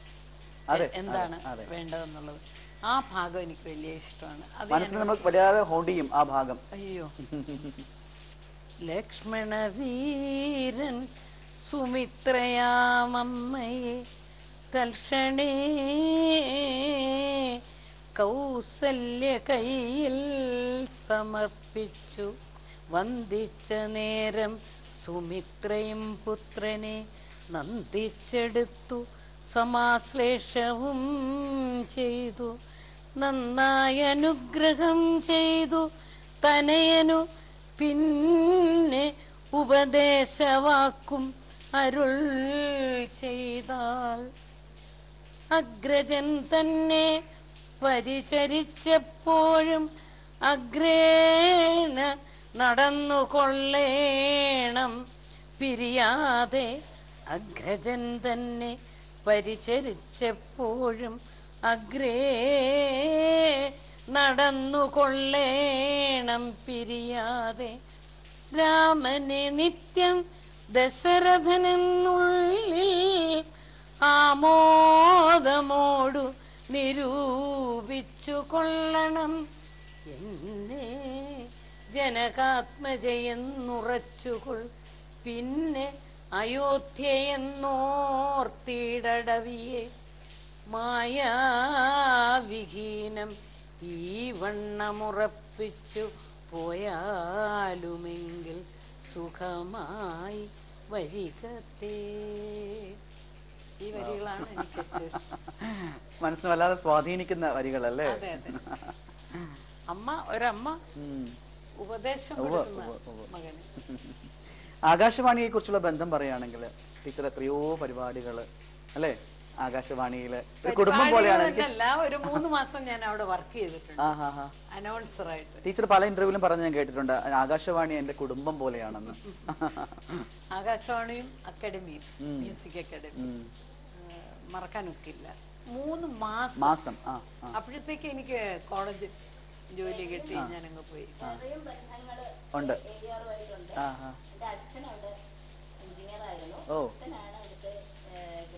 A: അതെ,
B: എന്താണ്
A: അതെ, അതെ.
B: വേണ്ടതെന്നുള്ളത് ആ ഭാഗം എനിക്ക് വലിയ ഇഷ്ടമാണ് അത്
A: മനസ്സിൽ നമുക്ക് വല്ലാതെ ഹോണ്ട് ചെയ്യും ആ ഭാഗം
B: അയ്യോ ലക്ഷ്മണ വീരൻ സുമിത്രയാമമ്മയെ തൽക്ഷണേ കൗസല്യ കയ്യിൽ സമർപ്പിച്ചു വന്ദിച്ച നേരം സുമിത്രയും പുത്രനെ നന്ദിച്ചെടുത്തു സമാശ്ലേഷവും ചെയ്തു നന്നായി അനുഗ്രഹം ചെയ്തു തനയനു പിന്നെ ഉപദേശവാക്കും അരുൾ ചെയ്താൽ അഗ്രജൻ തന്നെ പരിചരിച്ചപ്പോഴും അഗ്രേണ നടന്നു കൊള്ളേണം പിരിയാതെ അഗ്രജൻ തന്നെ പരിചരിച്ചപ്പോഴും അഗ്രേ നടന്നു കൊള്ളേണം പിരിയാതെ രാമനെ നിത്യം ദശരഥനെന്നുള്ളിൽ ആമോദമോടു നിരൂപിച്ചു കൊള്ളണം എന്നെ ജനകാത്മജയെന്നുറച്ചുകൊൾ പിന്നെ അയോധ്യയെന്നോർത്തിടവിയെ മായാവിഹീനം ഈ വണ്ണമുറപ്പിച്ചു പോയാലുമെങ്കിൽ സുഖമായി വരികത്തേ ഈ വരികളാണ് എനിക്ക് ഏറ്റവും ഇഷ്ടം.
A: മനസ്സിന് വല്ലാതെ സ്വാധീനിക്കുന്ന വരികളല്ലേ
B: അതെ അതെ അമ്മ ഒരമ്മ
A: ഉം.
B: ഉപദേശം
A: ഉവ്വ്,
B: കൊടുക്കുന്ന
A: ഉവ്വ്, ഉവ്വ്.
B: മകന്
A: ആകാശവാണിയെ കുറിച്ചുള്ള ബന്ധം പറയുകയാണെങ്കിൽ ടീച്ചർ എത്രയോ പരിപാടികൾ അല്ലേ ആകാശവാണിയില് ഒരു കുടുംബം പോലെയാണ് എനിക്ക്
B: അല്ല ഒരു മൂന്ന് മാസം ഞാൻ അവിടെ വർക്ക് ചെയ്തിട്ടുണ്ട്
A: ആ ഹാ ഹാ
B: അനൗൺസർ ആയിട്ട്
A: ടീച്ചർ പല ഇന്റർവ്യൂവിലും പറഞ്ഞ് ഞാൻ കേട്ടിട്ടുണ്ട് ആകാശവാണി എന്റെ കുടുംബം പോലെയാണെന്ന്
B: ആകാശവാണിയും അക്കാഡമിയും മ്യൂസിക് അക്കാഡമി
A: ഉം.
B: മറക്കാൻ ഒക്കില്ല മൂന്ന് മാസം
A: മാസം ആ ആ
B: അപ്പോഴത്തേക്ക് എനിക്ക് കോളേജ് ജോലി കിട്ടി ഞാൻ അങ്ങ് പോയി
A: ഉണ്ട് ആ ആ
C: എൻ്റെ അച്ഛൻ അവിടെ എഞ്ചിനീയർ ആയിരുന്നു
A: ഓ
C: അച്ഛനാണ് അവിടുത്തെ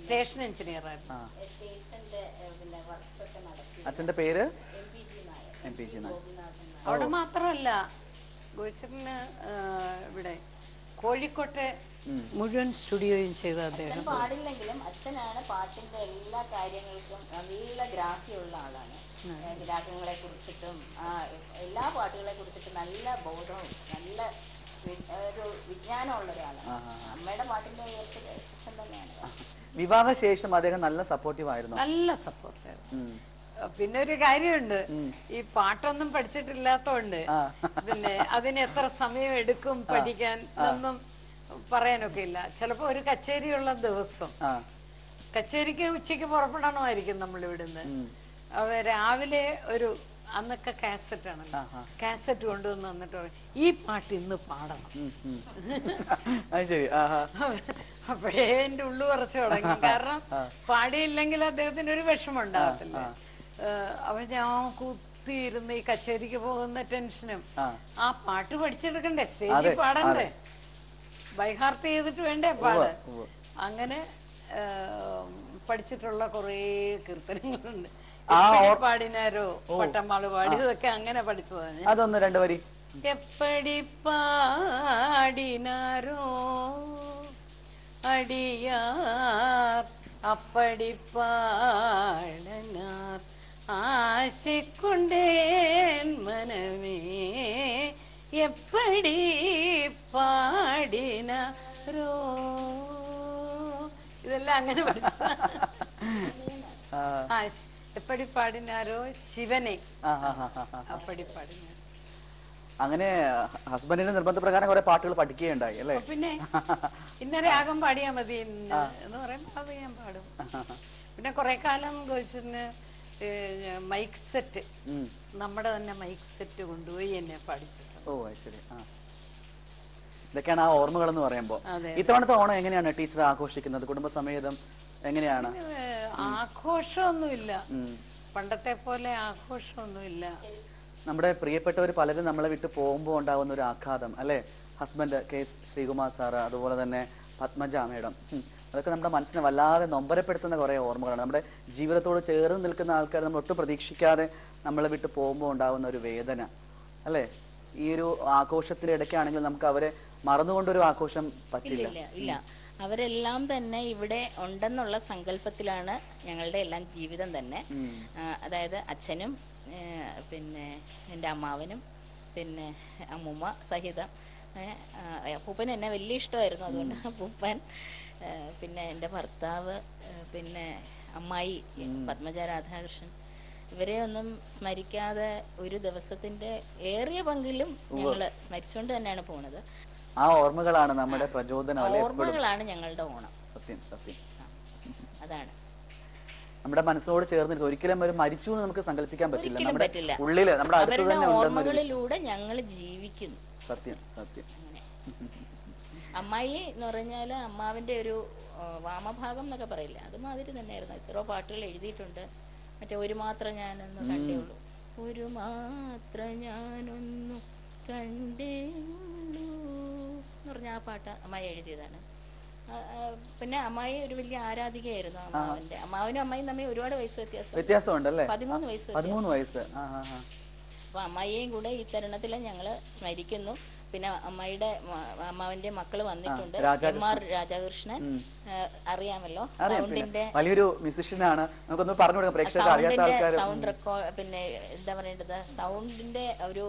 B: സ്റ്റേഷൻ എഞ്ചിനീയർ ആയിരുന്നു
C: സ്റ്റേഷന്റെ പിന്നെ വർക്ക്സ് ഒക്കെ നടത്തി
A: അച്ഛന്റെ പേര്
C: M P G Nair
A: M P G Nair
C: Gopinathan Nair
B: അവിടെ മാത്രമല്ല ഗോച്ചറിന് ഇവിടെ കോഴിക്കോട്ടെ മുഴുവൻ സ്റ്റുഡിയോയും ചെയ്ത അദ്ദേഹം
C: അച്ഛൻ പാടില്ലെങ്കിലും അച്ഛനാണ് പാട്ടിന്റെ എല്ലാ കാര്യങ്ങൾക്കും നല്ല ഗ്രാഹ്യമുള്ള ആളാണ് രാഗങ്ങളെ കുറിച്ചിട്ടും ആ എല്ലാ പാട്ടുകളെ കുറിച്ചിട്ടും നല്ല ബോധവും നല്ല വി- ഒരു വിജ്ഞാനമുള്ള ഒരാളാണ് അമ്മയുടെ പാട്ടിന്റെ ഉയർത്തിൽ അച്ഛൻ തന്നെയാണ്
A: വിവാഹശേഷം അദ്ദേഹം നല്ല സപ്പോർട്ടീവ് ആയിരുന്നു
B: നല്ല സപ്പോർട്ടായിരുന്നു
A: ഉം.
B: പിന്നെ ഒരു കാര്യമുണ്ട് ഈ പാട്ടൊന്നും പഠിച്ചിട്ടില്ലാത്തോണ്ട്
A: ആ.
B: പിന്നെ അതിന് എത്ര സമയം എടുക്കും പഠിക്കാൻ എന്നൊന്നും പറയാനൊക്കെ ഇല്ല ചിലപ്പോ ഒരു കച്ചേരിയുള്ള ദിവസം
A: ആ
B: കച്ചേരിക്ക് ഉച്ചയ്ക്ക് പുറപ്പെടണമായിരിക്കും നമ്മൾ ഇവിടുന്ന് അവ രാവിലെ ഒരു അന്നൊക്കെ കാസറ്റ് ആണല്ലോ കാസറ്റ് കൊണ്ടുവന്ന് വന്നിട്ട് പറയും, ഈ പാട്ട് ഇന്ന് പാടണം
A: ഉം, ഉം. അത് ശരി ആഹാ
B: അപ്പോഴേ എന്റെ ഉള്ളു കുറച്ച് തുടങ്ങി കാരണം പാടിയില്ലെങ്കിൽ അദ്ദേഹത്തിന് ഒരു വിഷമം ഉണ്ടാകത്തില്ല അപ്പൊ ഞാൻ കുത്തിയിരുന്ന് ഈ കച്ചേരിക്ക് പോകുന്ന ടെൻഷനും
A: ആ.
B: ആ പാട്ട് പഠിച്ചെടുക്കണ്ടേ സ്റ്റേജിൽ പാടണ്ടേ ബൈഹാർട്ട് ചെയ്തിട്ട് വേണ്ടേ പാട് അങ്ങനെ ആ, പഠിച്ചിട്ടുള്ള കുറേ കീർത്തനങ്ങളുണ്ട് എപ്പടി പാടിനാരോ പട്ടമ്മാള് പാടിയതൊക്കെ അങ്ങനെ പഠിച്ചതാണ് ഞാൻ.
A: അതൊന്ന് രണ്ടു വരി
B: എപ്പടി പാടിനാരോ അടിയാർ അപ്പടി പാടനാർ ആശിക്കൊണ്ടേൻ മനമേ എപ്പടി പാടിനാരോ ഇതെല്ലാം അങ്ങനെ പഠിച്ച
A: ആ,
B: ആ എപ്പടി പാടിനാരോ ശിവനെ
A: ആ, ആ, ആ, ആ, ആ.
B: അപ്പടി പാടിനാരോ
A: അങ്ങനെ ഹസ്ബൻഡിന്റെ നിർബന്ധപ്രകാരം കുറെ പാട്ടുകൾ പഠിക്കുകയുണ്ടായി അല്ലേ
B: അപ്പൊ പിന്നെ ഇന്ന രാഗം പാടിയാ മതി ഇന്ന് എന്ന് പറയുമ്പോ അത് ഞാൻ പാടും പിന്നെ കുറെ കാലം ഗോച്ചിന് മൈക്ക് സെറ്റ്
A: ഉം.
B: നമ്മുടെ തന്നെ മൈക്ക് സെറ്റ് കൊണ്ടുപോയി എന്നെ പഠിപ്പിച്ചു
A: ഓ അത് ശരി ആ ഇതൊക്കെയാണ് ആ ഓർമ്മകൾ എന്ന് പറയുമ്പോൾ
B: അതെ.
A: ഇത്തവണത്തെ ഓണം എങ്ങനെയാണ് ടീച്ചർ ആഘോഷിക്കുന്നത് കുടുംബസമേതം എങ്ങനെയാണ്
B: ഏഹ്, ആഘോഷമൊന്നുമില്ല
A: ഉം.
B: പണ്ടത്തെ പോലെ ആഘോഷമൊന്നുമില്ല
A: നമ്മുടെ പ്രിയപ്പെട്ടവർ പലരും നമ്മളെ വിട്ട് പോകുമ്പോൾ ഉണ്ടാകുന്ന ഒരു ആഘാതം അല്ലേ husband K S Sreekumar sir അതുപോലെ തന്നെ പത്മജ മേഡം ഉം. അതൊക്കെ നമ്മുടെ മനസ്സിനെ വല്ലാതെ നൊമ്പരപ്പെടുത്തുന്ന കുറേ ഓർമ്മകളാണ് നമ്മുടെ ജീവിതത്തോട് ചേർന്ന് നിൽക്കുന്ന ആൾക്കാർ നമ്മൾ ഒട്ടും പ്രതീക്ഷിക്കാതെ നമ്മളെ വിട്ട് പോകുമ്പോൾ ഉണ്ടാകുന്ന ഒരു വേദന അല്ലേ ഈ ഒരു ആഘോഷത്തിന്റെ ഇടയ്ക്കാണെങ്കിൽ നമുക്ക് അവരെ മറന്നുകൊണ്ടൊരു ആഘോഷം പറ്റില്ല
C: ഇല്ല ഇല്ല അവരെല്ലാം തന്നെ ഇവിടെ ഉണ്ടെന്നുള്ള സങ്കല്പത്തിലാണ് ഞങ്ങളുടെ എല്ലാം ജീവിതം തന്നെ ആ, അതായത് അച്ഛനും ഏ, പിന്നെ എൻ്റെ അമ്മാവനും പിന്നെ അമ്മൂമ്മ സഹിതം ഏ, ആ, അപ്പൂപ്പൻ എന്നെ വലിയ ഇഷ്ടമായിരുന്നു അതുകൊണ്ട് അപ്പൂപ്പൻ ഏ, പിന്നെ എൻ്റെ ഭർത്താവ് ഏ, പിന്നെ അമ്മായി പത്മജ രാധാകൃഷ്ണൻ ഇവരെ ഒന്നും സ്മരിക്കാതെ ഒരു ദിവസത്തിന്റെ ഏറിയ പങ്കിലും ഞങ്ങൾ സ്മരിച്ചുകൊണ്ട് തന്നെയാണ് പോണത്
A: ആ ഓർമ്മകളാണ് നമ്മുടെ പ്രചോദനം അല്ലെ
C: ഓർമ്മകളാണ് ഞങ്ങളുടെ ഓണം
A: സത്യം സത്യം
C: അതാണ്
A: നമ്മുടെ മനസ്സിനോട് ചേർന്നിട്ട് ഒരിക്കലും ഒരു മരിച്ചു എന്ന് നമുക്ക് സങ്കല്പിക്കാൻ പറ്റില്ല
C: ഒരിക്കലും
A: നമ്മുടെ
C: പറ്റില്ല.
A: ഉള്ളില് നമ്മുടെ അടുത്ത്
C: അവരുടെ
A: തന്നെ ഉണ്ടെന്നൊരു
C: ഓർമ്മകളിലൂടെ ഞങ്ങൾ ജീവിക്കുന്നു
A: സത്യം സത്യം
C: അങ്ങനെ അമ്മായി എന്ന് പറഞ്ഞാൽ അമ്മാവിന്റെ ഒരു ആ, വാമഭാഗം എന്നൊക്കെ പറയില്ല അതുമാതിരി തന്നെയായിരുന്നു എത്രയോ പാട്ടുകൾ എഴുതിയിട്ടുണ്ട് മറ്റേ ഒരു മാത്രം ഞാനൊന്ന് കണ്ടേ ഉള്ളൂ ഒരു മാത്രം ഞാനൊന്നു കണ്ടേ ഉള്ളൂ എന്ന് പറഞ്ഞ ആ പാട്ട് അമ്മായി എഴുതിയതാണ് ആ, ആ, പിന്നെ അമ്മായി ഒരു വലിയ ആരാധികയായിരുന്നു അമ്മാവന്റെ അമ്മാവനും അമ്മായും തമ്മിൽ ഒരുപാട് വയസ്സ് വ്യത്യാസം
A: വ്യത്യാസമുണ്ട് അല്ലേ
C: പതിമൂന്ന് വയസ്സ്
A: പതിമൂന്ന് വയസ്സ് ആ ആ ആ
C: അപ്പൊ അമ്മായിയെയും കൂടെ ഈ തരുണത്തിൽ ഞങ്ങൾ സ്മരിക്കുന്നു പിന്നെ അമ്മായിയുടെ മ- അമ്മാവന്റെ മക്കള് വന്നിട്ടുണ്ട് എം ആർ രാധാകൃഷ്ണൻ ആ, അറിയാമല്ലോ സൗണ്ടിന്റെ
A: വലിയൊരു മ്യൂസിഷ്യനാണ് നമുക്കൊന്ന് പറഞ്ഞു കൊടുക്കാം പ്രേക്ഷകർക്ക് അറിയാത്ത
C: സൗണ്ടിന്റെ
A: ആൾക്കാർ
C: സൗണ്ട് റെക്കോർഡ് പിന്നെ എന്താ പറയേണ്ടത് സൗണ്ടിന്റെ ഒരു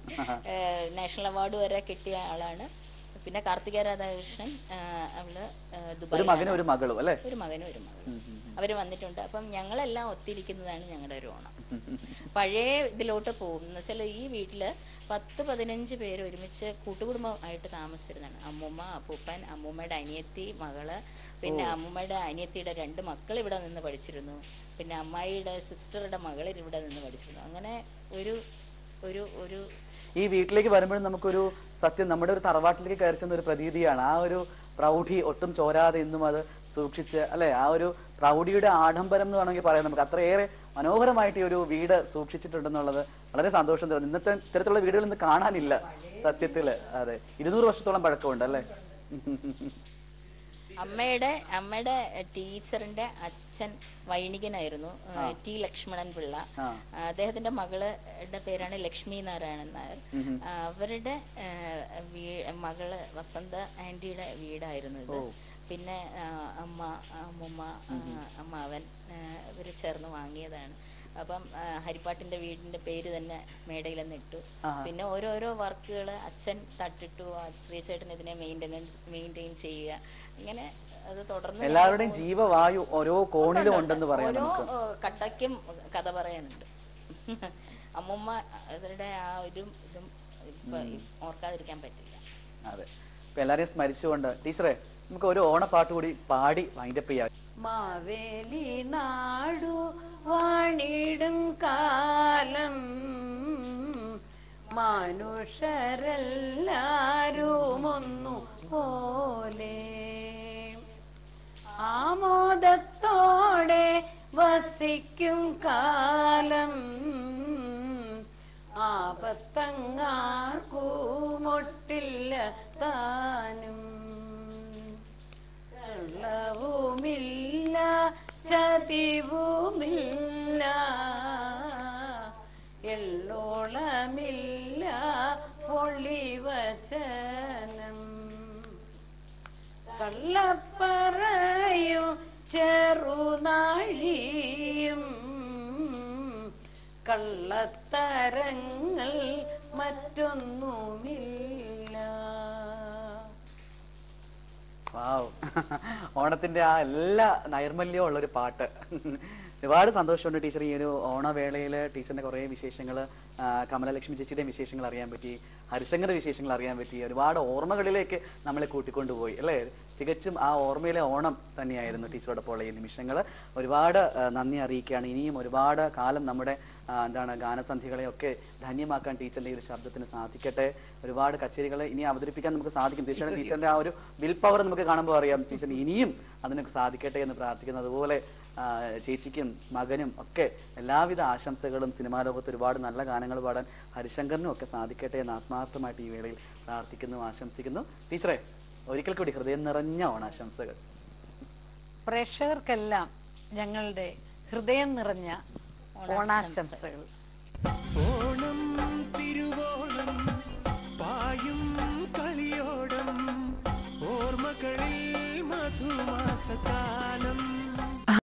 C: നാഷണൽ അവാർഡ് വരെ കിട്ടിയ ആളാണ് പിന്നെ കാർത്തിക രാധാകൃഷ്ണൻ ആ, അവള് ആ,
A: ഒരു
C: ദുബായ്
A: മകനും ഒരു മകളും അല്ലേ
C: ഒരു മകനും ഒരു മകളും അവര് വന്നിട്ടുണ്ട് അപ്പം ഞങ്ങളെല്ലാം ഒത്തിരിക്കുന്നതാണ് ഞങ്ങളുടെ ഒരു ഓണം പഴയ ഇതിലോട്ട് പോകും എന്ന് വെച്ചാൽ ഈ വീട്ടില് പത്ത് പതിനഞ്ച് പേര് ഒരുമിച്ച് കൂട്ടുകുടുംബമായിട്ട് താമസിച്ചിരുന്നതാണ് അമ്മൂമ്മ അപ്പൂപ്പൻ അമ്മൂമ്മയുടെ അനിയത്തി മകള് പിന്നെ അമ്മൂമ്മയുടെ അനിയത്തിയുടെ രണ്ട് മക്കൾ ഇവിടെ നിന്ന് പഠിച്ചിരുന്നു പിന്നെ അമ്മായിയുടെ സിസ്റ്ററുടെ മകൾ ഇവിടെ നിന്ന് പഠിച്ചിരുന്നു അങ്ങനെ ഒരു ഒരു ഒരു
A: ഈ വീട്ടിലേക്ക് വരുമ്പോഴും നമുക്കൊരു സത്യം നമ്മുടെ ഒരു തറവാട്ടിലേക്ക് കയറി ചെന്ന ഒരു പ്രതീതിയാണ് ആ ഒരു പ്രൗഢി ഒട്ടും ചോരാതെ ഇന്നും അത് സൂക്ഷിച്ച് അല്ലെ ആ ഒരു പ്രൗഢിയുടെ ആഡംബരം എന്ന് വേണമെങ്കിൽ പറയാം നമുക്ക് അത്രയേറെ മനോഹരമായിട്ട് ഈ ഒരു വീട് സൂക്ഷിച്ചിട്ടുണ്ടെന്നുള്ളത് വളരെ സന്തോഷം തോന്നുന്നു ഇന്നത്തെ ഇത്തരത്തിലുള്ള വീടുകൾ ഇന്ന് കാണാനില്ല സത്യത്തില് അതെ ഇരുന്നൂറ് വർഷത്തോളം പഴക്കമുണ്ട് അല്ലേ
C: അമ്മയുടെ അമ്മയുടെ ടീച്ചറിന്റെ അച്ഛൻ വൈണികനായിരുന്നു ആ, ടി ലക്ഷ്മണൻ പിള്ള
A: ആ.
C: അദ്ദേഹത്തിന്റെ മകളുടെ പേരാണ് ലക്ഷ്മി നാരായണൻ നായർ ആ, അവരുടെ ആ, വീ- മകള് വസന്ത ആന്റിയുടെ വീടായിരുന്നു ഇത് പിന്നെ ആ, അമ്മ അമ്മുമ്മ ആ, അമ്മാവൻ ഇവർ ചേർന്ന് വാങ്ങിയതാണ് അപ്പം ആ, ഹരിപ്പാട്ടിന്റെ വീടിന്റെ പേര് തന്നെ മേടയിൽ ഇട്ടു പിന്നെ ഓരോരോ വർക്കുകൾ അച്ഛൻ തട്ടിട്ടു ആ ശ്രീചേട്ടൻ ഇതിനെ മെയിൻ്റെനൻസ് മെയിൻറ്റെയിൻ ചെയ്യുക ഇങ്ങനെ അത് തുടർന്ന്
A: എല്ലാവരുടെയും ജീവവായു ഓരോ കോണിലും ഉണ്ടെന്ന് പറയാം
C: ഓരോ
A: നമുക്ക്
C: ഏഹ്, കട്ടയ്ക്കും കഥ പറയാനുണ്ട് അമ്മുമ്മ അവരുടെ ആ ഒരു ഇതും ഇപ്പൊ ഓർക്കാതിരിക്കാൻ പറ്റില്ല
A: അതെ ഇപ്പൊ എല്ലാരെയും സ്മരിച്ചുകൊണ്ട് ടീച്ചറെ നമുക്ക് ഒരു ഓണപ്പാട്ട് കൂടി പാടി വൈൻഡപ്പ് ചെയ്യാം
B: മാവേലി നാടു വാണിടും കാലം മനുഷ്യരെല്ലാരും ഒന്നു പോലെ ആമോദത്തോടെ വസിക്കും കാലം ആപത്തങ്ങാർക്കുമൊട്ടില്ല താനും കള്ളവുമില്ല ചതിവുമില്ല എള്ളോളമില്ല പൊളിവചനം കള്ളപ്പറയും ചെറുനാഴിയും കള്ളത്തരങ്ങൾ മറ്റൊന്നുമില്ല
A: വാവ് ഓണത്തിന്റെ ആ എല്ലാ നൈർമല്യവും ഉള്ള ഒരു പാട്ട് ഒരുപാട് സന്തോഷമുണ്ട് ടീച്ചർ ഈ ഒരു ഓണവേളയിൽ ടീച്ചറിന്റെ കുറേ വിശേഷങ്ങൾ കമലലക്ഷ്മി ചേച്ചിയുടെയും വിശേഷങ്ങൾ അറിയാൻ പറ്റി ഹരിശങ്കർ വിശേഷങ്ങൾ അറിയാൻ പറ്റി ഒരുപാട് ഓർമ്മകളിലേക്ക് നമ്മളെ കൂട്ടിക്കൊണ്ടുപോയി അല്ലേ തികച്ചും ആ ഓർമ്മയിലെ ഓണം തന്നെയായിരുന്നു ടീച്ചറോടൊപ്പം ഉള്ള ഈ നിമിഷങ്ങൾ ഒരുപാട് ആ, നന്ദി അറിയിക്കുകയാണ് ഇനിയും ഒരുപാട് കാലം നമ്മുടെ ആ, എന്താണ് ഗാനസന്ധികളെയൊക്കെ ധന്യമാക്കാൻ ടീച്ചറിന്റെ ഈ ഒരു ശബ്ദത്തിന് സാധിക്കട്ടെ ഒരുപാട് കച്ചേരികൾ ഇനി അവതരിപ്പിക്കാൻ നമുക്ക് സാധിക്കും തീർച്ചയായും ടീച്ചറിന്റെ ആ ഒരു വിൽ പവർ നമുക്ക് കാണുമ്പോൾ അറിയാം ടീച്ചർ ഇനിയും അതിനൊക്കെ സാധിക്കട്ടെ എന്ന് പ്രാർത്ഥിക്കുന്നു അതുപോലെ ആ, ചേച്ചിക്കും മകനും ഒക്കെ എല്ലാവിധ ആശംസകളും സിനിമാ ലോകത്ത് ഒരുപാട് നല്ല ഗാനങ്ങൾ പാടാൻ ഹരിശങ്കറിനും ഒക്കെ സാധിക്കട്ടെ എന്ന് ആത്മാർത്ഥമായിട്ട് ഈ വേളയിൽ പ്രാർത്ഥിക്കുന്നു ആശംസിക്കുന്നു ടീച്ചറെ ഒരിക്കൽ കൂടി ഹൃദയം നിറഞ്ഞ ഓണാശംസകൾ
B: പ്രേക്ഷകർക്കെല്ലാം ഞങ്ങളുടെ ഹൃദയം നിറഞ്ഞ ഓണാശംസകൾ
D: ഓണം തിരുവോണം പായും കളിയോടം ഓർമ്മകളിൽ മധുമാ